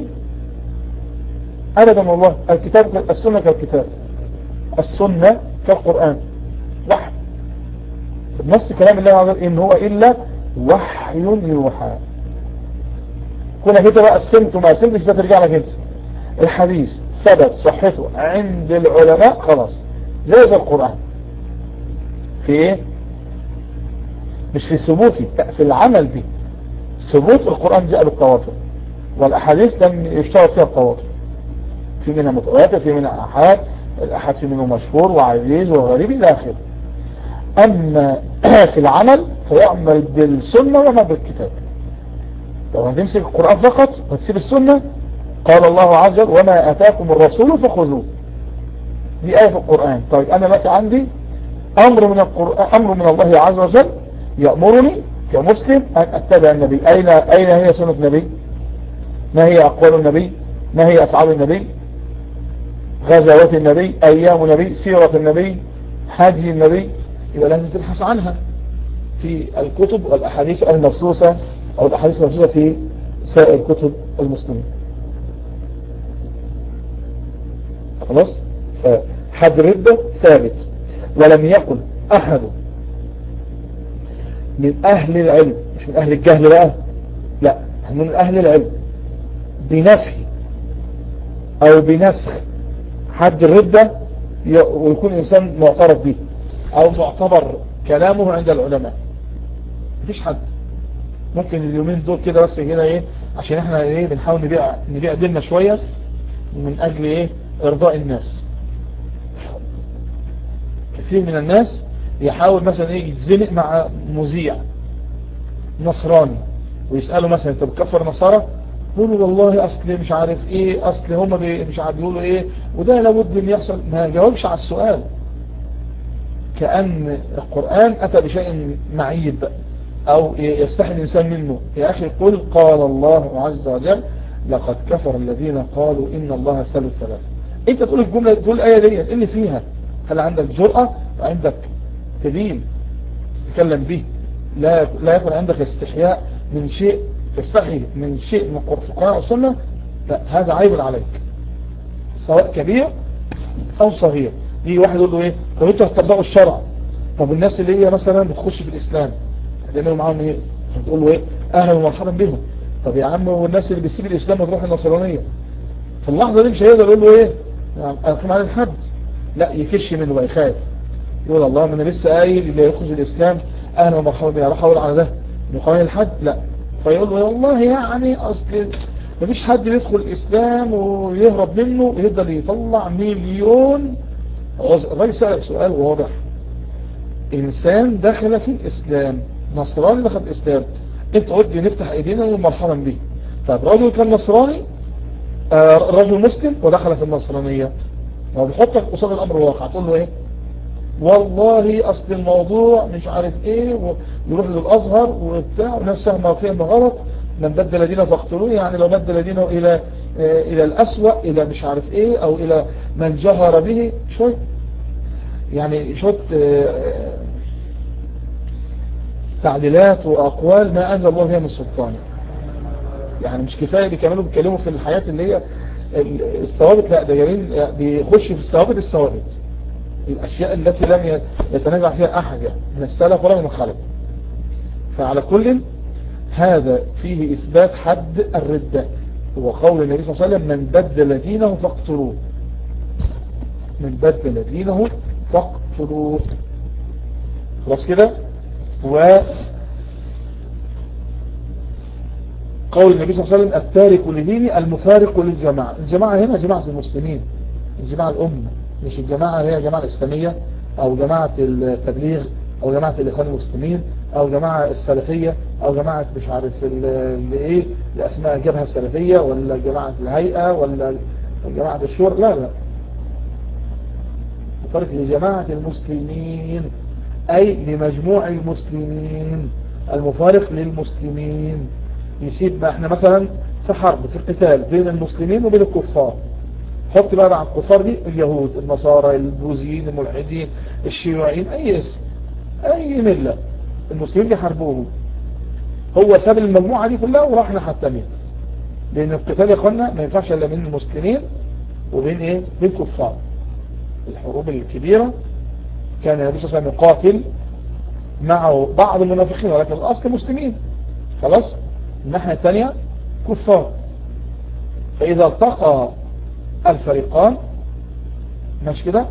ابدا والله الكتاب السنة كالكتاب السنة كالقرآن وحي نص كلام الله عز وجل ان هو الا وحي يوحى كنا كده بقى قسمت وما قسمتش ده ترجع لك انت الحديث ثبت صحته عند العلماء خلاص زي زي القرآن في ايه مش في ثبوتي في العمل به ثبوت القرآن جاء بالتواتر والأحاديث لم يشتغل فيها التواتر في منها متواتر في منها أحاد الأحد في منه مشهور وعزيز وغريب إلى آخره أما في العمل فيعمل بالسنة وما بالكتاب لو هتمسك القرآن فقط وتسيب السنة قال الله عز وجل وما أتاكم الرسول فخذوه دي آية في القرآن طيب أنا دلوقتي عندي أمر من القرآن أمر من الله عز وجل يأمرني كمسلم أن أتبع النبي أين أين هي سنة النبي ما هي أقوال النبي ما هي أفعال النبي غزوات النبي أيام النبي سيرة النبي حاجي النبي يبقى لازم تبحث عنها في الكتب والأحاديث المبسوسة أو الأحاديث المبسوسة في سائر كتب المسلمين خلاص فحد ردة ثابت ولم يقل أحد من أهل العلم مش من أهل الجهل بقى لا من أهل العلم بنفي أو بنسخ حد الردة ويكون إنسان معترف به أو معتبر كلامه عند العلماء مفيش حد ممكن اليومين دول كده بس هنا ايه عشان احنا ايه بنحاول نبيع نبيع ديننا شوية من اجل ايه ارضاء الناس كثير من الناس يحاول مثلا ايه يتزنق مع مذيع نصراني ويسأله مثلا انت بتكفر نصارى يقولوا والله اصل مش عارف ايه اصل هم مش عارف يقولوا ايه وده لابد ان يحصل ما جاوبش على السؤال كأن القرآن اتى بشيء معيب او يستحي الانسان منه يا اخي قل قال الله عز وجل لقد كفر الذين قالوا ان الله ثالث ثلاثة انت تقول الجملة تقول الايه دي ايه اللي فيها هل عندك جرأة وعندك دليل تتكلم به لا لا يكون عندك استحياء من شيء تستحي من شيء من القرآن والسنة لا هذا عيب عليك سواء كبير او صغير يجي واحد يقول له ايه طب انتوا هتطبقوا الشرع طب الناس اللي هي مثلا بتخش في الاسلام هتعملوا معاهم ايه تقول له ايه اهلا ومرحبا بهم طب يا عم والناس اللي بتسيب الاسلام وتروح النصرانيه في اللحظه دي مش هيقدر يقول له ايه اقيم على الحد لا يكش منه بقى يخاف يقول الله ما انا لسه قايل اللي يخرج الاسلام اهلا ومرحبا بيه راح اقول على ده نقايل الحد لا فيقول له والله يعني اصل مفيش حد بيدخل الاسلام ويهرب منه ويقدر يطلع مليون الراجل سألك سؤال واضح انسان دخل في الاسلام نصراني دخل الاسلام انت قلت لي نفتح ايدينا ومرحبا به طب رجل كان نصراني آه رجل مسلم ودخل في النصرانية هو بيحطك قصاد الامر الواقع تقول له ايه والله اصل الموضوع مش عارف ايه ويروح للازهر وبتاع وناس فاهمه فهم غلط من بدل دينه فاقتلوه يعني لو بدل دينه الى آه الى الاسوأ الى مش عارف ايه او الى من جهر به شوي يعني شوية آه تعديلات واقوال ما انزل الله فيها من سلطان يعني مش كفاية بيكملوا بيتكلموا في الحياة اللي هي الثوابت لا ده جميل بيخش في الثوابت الثوابت الاشياء التي لم يتنازع فيها احد يعني من السلف ولا من الخلف فعلى كل هذا فيه اثبات حد الردة هو قول النبي صلى الله عليه وسلم من بدل دينه فاقتلوه من بدل دينه فاقتلوه خلاص كده و قول النبي صلى الله عليه وسلم التارك لديني المفارق للجماعة الجماعة هنا جماعة المسلمين الجماعة الأمة مش الجماعة هي جماعة الإسلامية أو جماعة التبليغ أو جماعة الإخوان المسلمين أو جماعة السلفية أو جماعة مش عارف اللي إيه لأسماء الجبهة السلفية ولا جماعة الهيئة ولا جماعة الشورى لا لا فرق لجماعة المسلمين أي لمجموع المسلمين المفارق للمسلمين يسيب ما احنا مثلا في حرب في قتال بين المسلمين وبين الكفار حط بقى مع الكفار دي اليهود النصارى البوذيين الملحدين الشيوعيين اي اسم اي ملة المسلمين بيحاربوهم هو ساب المجموعة دي كلها وراح ناحية التانية لان القتال يا اخوانا ما ينفعش الا بين المسلمين وبين ايه بين كفار الحروب الكبيرة كان النبي صلى الله عليه وسلم يقاتل معه بعض المنافقين ولكن الاصل مسلمين خلاص الناحية الثانية كفار فإذا التقى الفريقان مش كده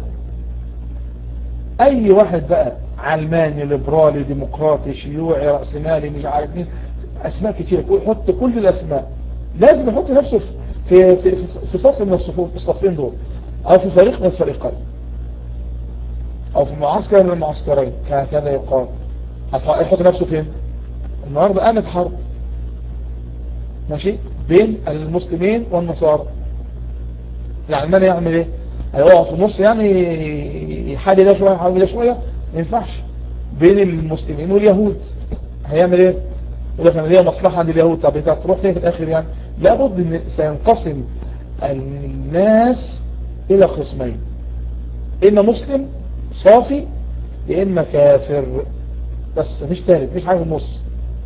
أي واحد بقى علماني ليبرالي ديمقراطي شيوعي رأسمالي مش عارف مين أسماء كتير يحط كل الأسماء لازم يحط نفسه في في في صف من الصفوف الصفين دول أو في فريق من الفريقين أو في معسكر من المعسكرين كذا يقال يحط نفسه فين النهارده قامت حرب ماشي بين المسلمين والنصارى العلماني يعمل ايه هيقع في النص يعني يحادي ده شوية يحاول ده شوية ما ينفعش بين المسلمين واليهود هيعمل ايه يقول لك انا ليا مصلحة عند اليهود طب انت هتروح فين في الاخر يعني لابد ان سينقسم الناس الى قسمين اما مسلم صافي يا اما كافر بس مفيش تالت مفيش حاجه في النص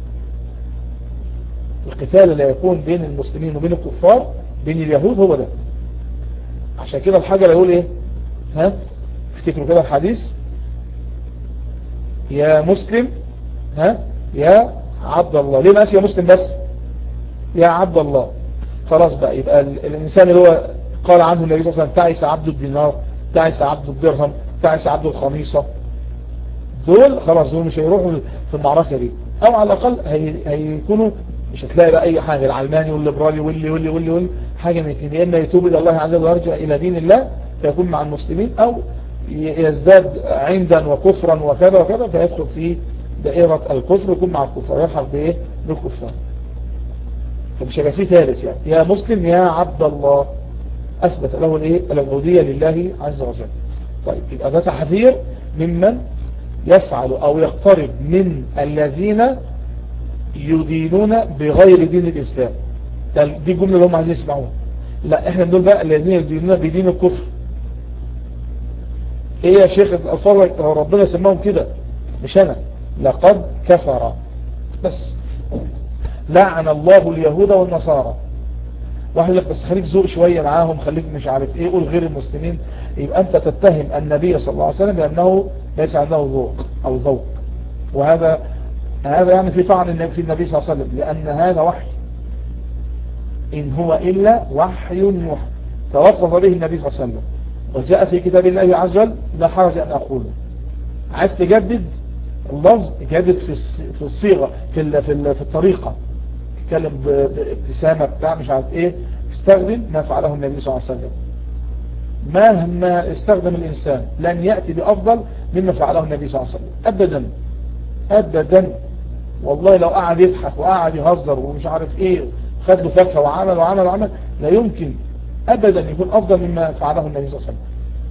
القتال اللي يكون بين المسلمين وبين الكفار بين اليهود هو ده عشان كده الحجر يقول ايه ها افتكروا كده الحديث يا مسلم ها يا عبد الله ليه ما يا مسلم بس يا عبد الله خلاص بقى يبقى الانسان اللي هو قال عنه النبي صلى الله عليه وسلم تعس عبد الدينار تعس عبد الدرهم تعس عبد الخميصة دول خلاص دول مش هيروحوا في المعركة دي او على الاقل هي هيكونوا مش هتلاقي بقى اي حاجة العلماني والليبرالي واللي واللي واللي واللي حاجة من كده يا اما يتوب الى الله عز وجل ويرجع الى دين الله فيكون مع المسلمين او يزداد عندا وكفرا وكذا وكذا فيدخل في دائرة الكفر ويكون مع الكفار يلحق بايه بالكفار فمش هيبقى فيه ثالث يعني يا مسلم يا عبد الله اثبت له الايه العبودية لله عز وجل طيب يبقى ده تحذير ممن يفعل او يقترب من الذين يدينون بغير دين الإسلام دي الجملة اللي هم عايزين يسمعوها لا احنا دول بقى الذين يدينون بدين الكفر ايه يا شيخ الألفاظ ربنا سماهم كده مش انا لقد كفر بس لعن الله اليهود والنصارى واحد لك بس خليك ذوق شوية معاهم خليك مش عارف ايه قول غير المسلمين يبقى انت تتهم النبي صلى الله عليه وسلم بأنه ليس عنده ذوق او ذوق وهذا هذا يعني في طعن في النبي صلى الله عليه وسلم لأن هذا وحي إن هو إلا وحي يوحى توصف به النبي صلى الله عليه وسلم وجاء في كتاب الله عز وجل لا حرج أن أقوله عايز تجدد اللفظ جدد في الصيغة في في في الطريقة تتكلم بابتسامة بتاع مش عارف ايه استخدم ما فعله النبي صلى الله عليه وسلم مهما استخدم الإنسان لن يأتي بأفضل مما فعله النبي صلى الله عليه وسلم أبدا أبدا والله لو قعد يضحك وقعد يهزر ومش عارف ايه خد له فاكهه وعمل وعمل وعمل لا يمكن ابدا يكون افضل مما فعله النبي صلى الله عليه وسلم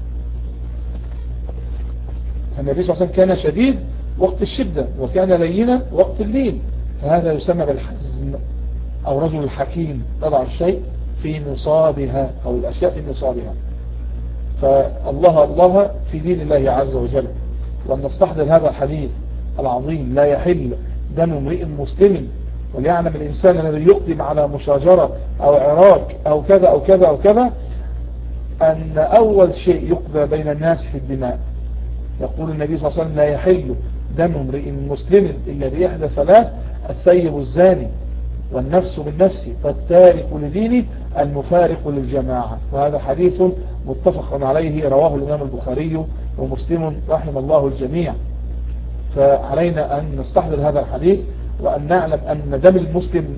النبي صلى الله عليه وسلم كان شديد وقت الشدة وكان لينا وقت اللين فهذا يسمى بالحزم او رجل الحكيم تضع الشيء في نصابها او الاشياء في نصابها فالله الله في دين الله عز وجل وأن نستحضر هذا الحديث العظيم لا يحل دم امرئ مسلم وليعلم الإنسان الذي يقدم على مشاجرة أو عراك أو كذا أو كذا أو كذا أن أول شيء يقضى بين الناس في الدماء يقول النبي صلى الله عليه وسلم لا يحل دم امرئ مسلم إلا بإحدى ثلاث الثيب الزاني والنفس بالنفس والتارك لدينه المفارق للجماعة وهذا حديث متفق عليه رواه الإمام البخاري ومسلم رحم الله الجميع فعلينا أن نستحضر هذا الحديث وأن نعلم أن دم المسلم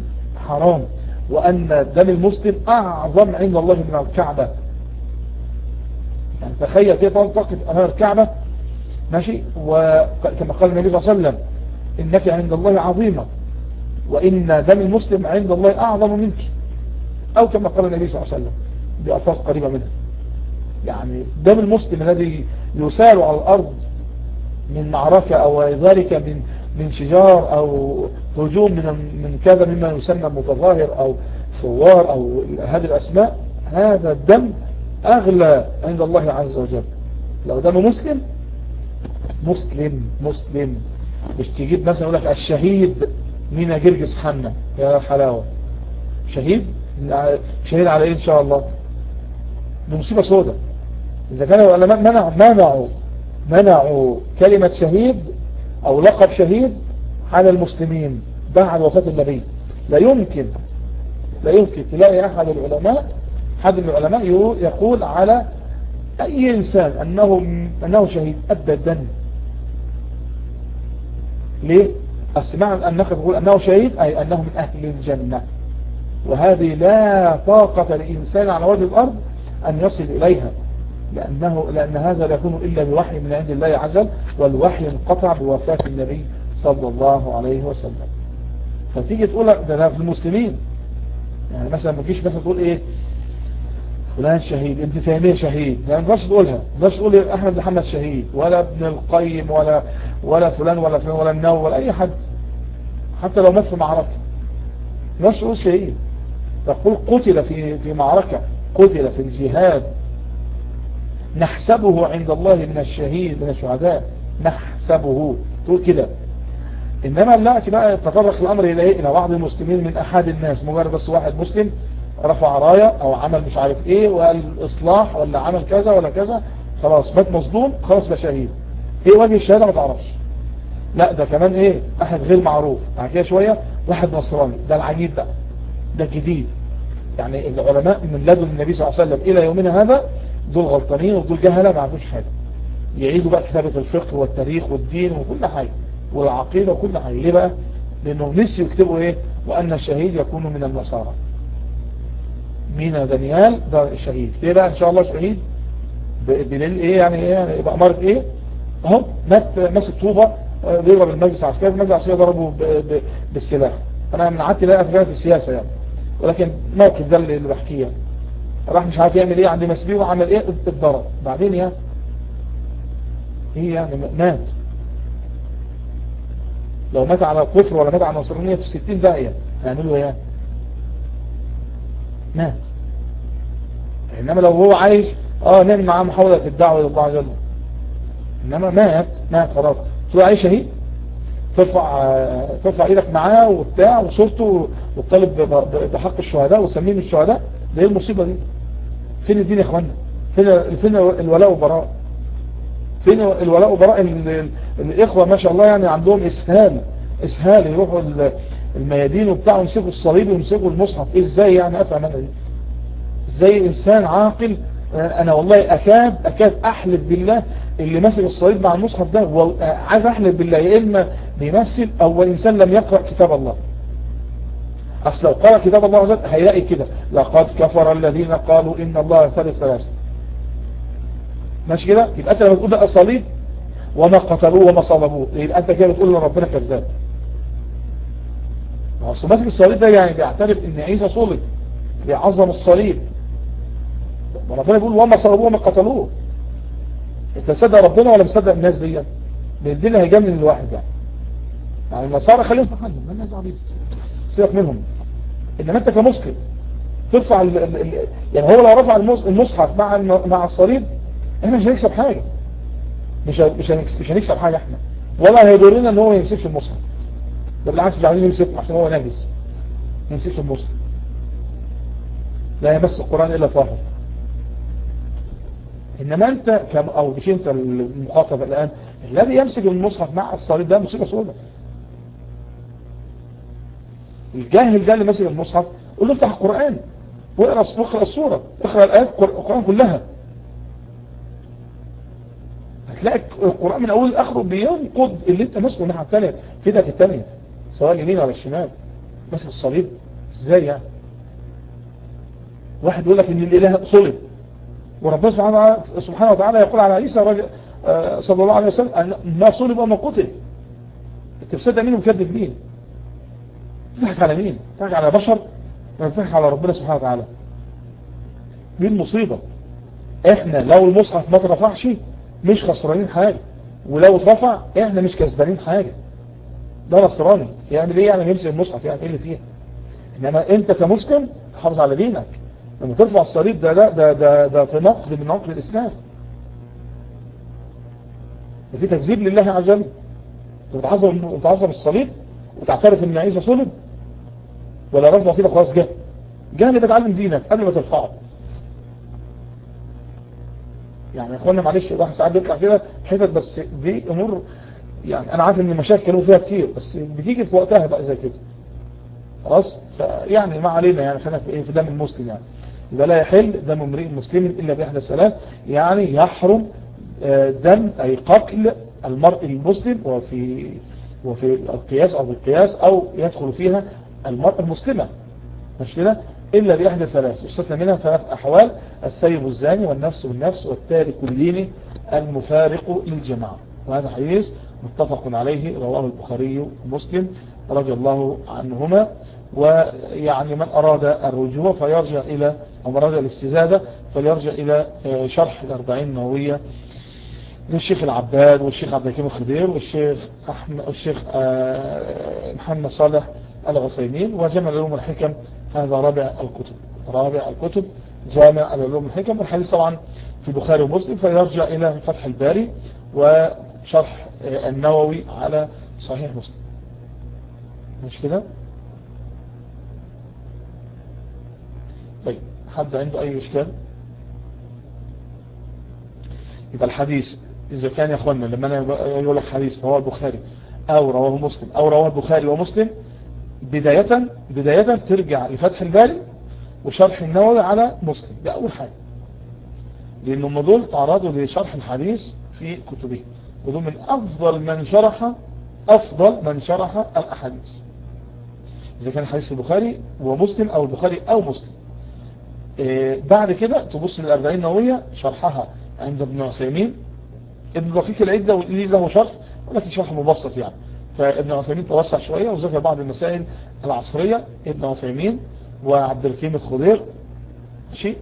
حرام وأن دم المسلم أعظم عند الله من الكعبة يعني تخيل كده تقف أمام الكعبة ماشي وكما قال النبي صلى الله عليه وسلم إنك عند الله عظيمة وإن دم المسلم عند الله أعظم منك أو كما قال النبي صلى الله عليه وسلم بألفاظ قريبة منها يعني دم المسلم الذي يسال على الأرض من معركة أو ذلك من من شجار أو هجوم من من كذا مما يسمى متظاهر أو ثوار أو هذه الأسماء هذا الدم أغلى عند الله عز وجل لو دم مسلم مسلم مسلم مش تجيب مثلا يقول لك الشهيد مين جرجس حنا يا حلاوة شهيد شهيد على ايه ان شاء الله بمصيبة سودة اذا كانوا العلماء منع منعوا منعوا كلمة شهيد او لقب شهيد على المسلمين بعد وفاة النبي لا يمكن لا يمكن تلاقي احد العلماء احد العلماء يقول على اي انسان انه انه شهيد ابدا ليه السماع أنك تقول أنه شهيد أي أنه من أهل الجنة وهذه لا طاقة لإنسان على وجه الأرض أن يصل إليها لأنه لأن هذا لا يكون إلا بوحي من عند الله عز وجل والوحي انقطع بوفاة النبي صلى الله عليه وسلم فتيجي تقول ده في المسلمين يعني مثلا ما تجيش مثلا تقول ايه فلان شهيد ابن تيمية شهيد يعني ما تقولها ما تقول احمد محمد شهيد ولا ابن القيم ولا ولا فلان ولا فلان ولا النو ولا اي حد حتى لو مات في معركة ما تقول شهيد تقول قتل في في معركة قتل في الجهاد نحسبه عند الله من الشهيد من الشهداء نحسبه تقول كده انما لا بقى يتطرق الامر الى ايه الى بعض المسلمين من احد الناس مجرد بس واحد مسلم رفع راية او عمل مش عارف ايه وقال اصلاح ولا عمل كذا ولا كذا خلاص مات مظلوم خلاص بقى شهيد ايه وجه الشهادة ما تعرفش لا ده كمان ايه احد غير معروف بعد كده شوية واحد نصراني ده العجيب بقى ده جديد يعني العلماء من لدن النبي صلى الله عليه وسلم الى يومنا هذا دول غلطانين ودول جهلة ما عرفوش حاجة يعيدوا بقى كتابة الفقه والتاريخ والدين وكل حاجة والعقيدة وكل حاجة ليه بقى لانهم نسيوا يكتبوا ايه وان الشهيد يكون من النصارى مينا دانيال ده شهيد ليه بقى ان شاء الله شهيد بدليل ايه يعني ايه يعني يبقى امارة ايه اهو مات ماسك طوبة بيضرب المجلس العسكري المجلس العسكري ضربه بالسلاح انا من عادتي لا افكار في السياسة يعني ولكن موقف ده اللي بحكيه يعني. راح مش عارف يعمل ايه عند مسبيه وعمل ايه اتضرب بعدين يعني ايه يعني مات لو مات على الكفر ولا مات على النصرانية في 60 داهية هيعملوا ايه مات انما لو هو عايش اه نعمل معاه محاولة الدعوة الى الله عز وجل انما مات مات خلاص تقول عليه شهيد ترفع ترفع ايدك معاه وبتاع وصورته وتطالب بحق الشهداء وتسميه من الشهداء ده ايه المصيبة دي فين الدين يا اخوانا فين فين الولاء والبراء فين الولاء والبراء الاخوة ما شاء الله يعني عندهم اسهال اسهال يروحوا الميادين وبتاع يمسكوا الصليب ويمسكوا المصحف إيه ازاي يعني افهم انا دي ازاي انسان عاقل انا والله اكاد اكاد احلف بالله اللي ماسك الصليب مع المصحف ده عايز احلف بالله يا اما بيمثل او انسان لم يقرأ كتاب الله اصل لو قرأ كتاب الله عز وجل هيلاقي كده لقد كفر الذين قالوا ان الله ثالث ثلاثة ماشي كده يبقى انت لما تقول ده الصليب وما قتلوه وما صلبوه يبقى انت كده بتقول لربنا كذاب اصل ماسك الصليب ده يعني بيعترف ان عيسى صلب بيعظم الصليب ربنا بيقول وما صلبوه وما قتلوه انت مصدق ربنا ولا مصدق الناس دي الدين هيجنن الواحد يعني يعني النصارى خليهم في حالهم ما الناس عبيد سيبك منهم انما انت كمسلم ترفع ال ال يعني هو لو رفع المصحف مع مع الصليب احنا مش هنكسب حاجه مش مش هنكسب, مش هنكسب حاجه احنا ولا هيضرنا ان هو ما يمسكش المصحف ده بالعكس مش عايزين يمسكه عشان هو نجس ما يمسكش المصحف لا يمس القران الا طاهر انما انت كم او مش انت المخاطب الان الذي يمسك المصحف مع الصليب ده مصيبه سوداء الجاهل ده اللي ماسك المصحف قول له افتح القرآن واقرا واقرا السورة اقرا الآيات القرآن كلها هتلاقي القرآن من أول لآخره بينقض اللي انت ماسكه الناحية الثانية في ايدك الثانية سواء اليمين ولا الشمال ماسك الصليب ازاي يعني واحد يقول لك ان الاله صلب وربنا سبحانه سبحانه وتعالى يقول على عيسى رجل صلى الله عليه وسلم ما صلب وما قتل انت بتصدق مين ومكذب مين تضحك على مين تضحك على بشر ولا تضحك على ربنا سبحانه وتعالى دي المصيبة احنا لو المصحف ما اترفعش مش خسرانين حاجة ولو اترفع احنا مش كسبانين حاجة ده نصراني يعمل ايه يعني يمسك المصحف يعني ايه اللي فيها انما انت كمسلم تحافظ على دينك لما ترفع الصليب ده ده ده ده, ده في نقد من نقد الاسلام ده في تكذيب لله عز وجل وتعظم وتعظم الصليب وتعترف ان عيسى صلب ولا رفضه كده خلاص جه جه تتعلم دينك قبل ما ترفعه يعني يا اخوانا معلش الواحد ساعات بيطلع كده حتت بس دي امور يعني انا عارف ان مشاكل كانوا فيها كتير بس بتيجي في وقتها بقى زي كده خلاص فيعني ما علينا يعني خلينا في ايه في دم المسلم يعني يبقى لا يحل دم امرئ مسلم الا باحدى ثلاث يعني يحرم دم اي قتل المرء المسلم وفي وفي القياس او بالقياس او يدخل فيها المرأة المسلمة مش كده إلا بإحدى ثلاث استثنى منها ثلاث أحوال السيب الزاني والنفس بالنفس والتارك الدين المفارق للجماعة وهذا حديث متفق عليه رواه البخاري ومسلم رضي الله عنهما ويعني من أراد الرجوع فيرجع إلى أو من أراد الاستزادة فليرجع إلى شرح الأربعين النووية للشيخ العباد والشيخ عبد الحكيم الخدير والشيخ أحمد والشيخ محمد صالح العثيمين وجمع العلوم الحكم هذا رابع الكتب رابع الكتب جامع العلوم الحكم والحديث طبعا في البخاري ومسلم فيرجع إلى فتح الباري وشرح النووي على صحيح مسلم مش كده طيب حد عنده أي إشكال يبقى الحديث إذا كان يا أخوانا لما أنا يقول لك حديث رواه البخاري أو رواه مسلم أو رواه البخاري ومسلم بداية بداية ترجع لفتح الباري وشرح النووي على مسلم ده أول حاجة لأنهم دول تعرضوا لشرح الحديث في كتبه ودول من أفضل من شرح أفضل من شرح الأحاديث إذا كان حديث البخاري ومسلم أو البخاري أو مسلم إيه بعد كده تبص للأربعين نووية شرحها عند ابن عثيمين ابن دقيق العدة له شرح ولكن شرح مبسط يعني فابن عثيمين توسع شوية وذكر بعض المسائل العصرية ابن عثيمين وعبد الكريم الخضير شيء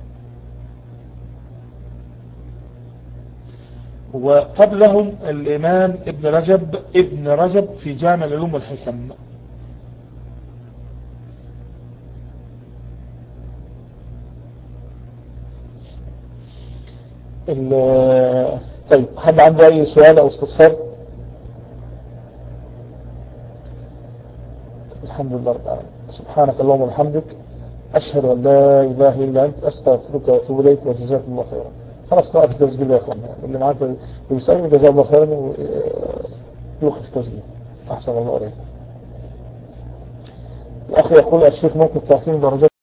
وقبلهم الإمام ابن رجب ابن رجب في جامع العلوم والحكم طيب حد عنده أي سؤال أو استفسار الحمد لله رب العالمين سبحانك اللهم وبحمدك أشهد أن لا إله إلا أنت أستغفرك وأتوب إليك وجزاكم الله خيرا خلاص نوقف التسجيل يا أخوانا اللي معاك اللي بيسألني جزاه الله خيرا يوقف التسجيل أحسن الله عليكم الأخ يقول الشيخ ممكن تعطيني درجات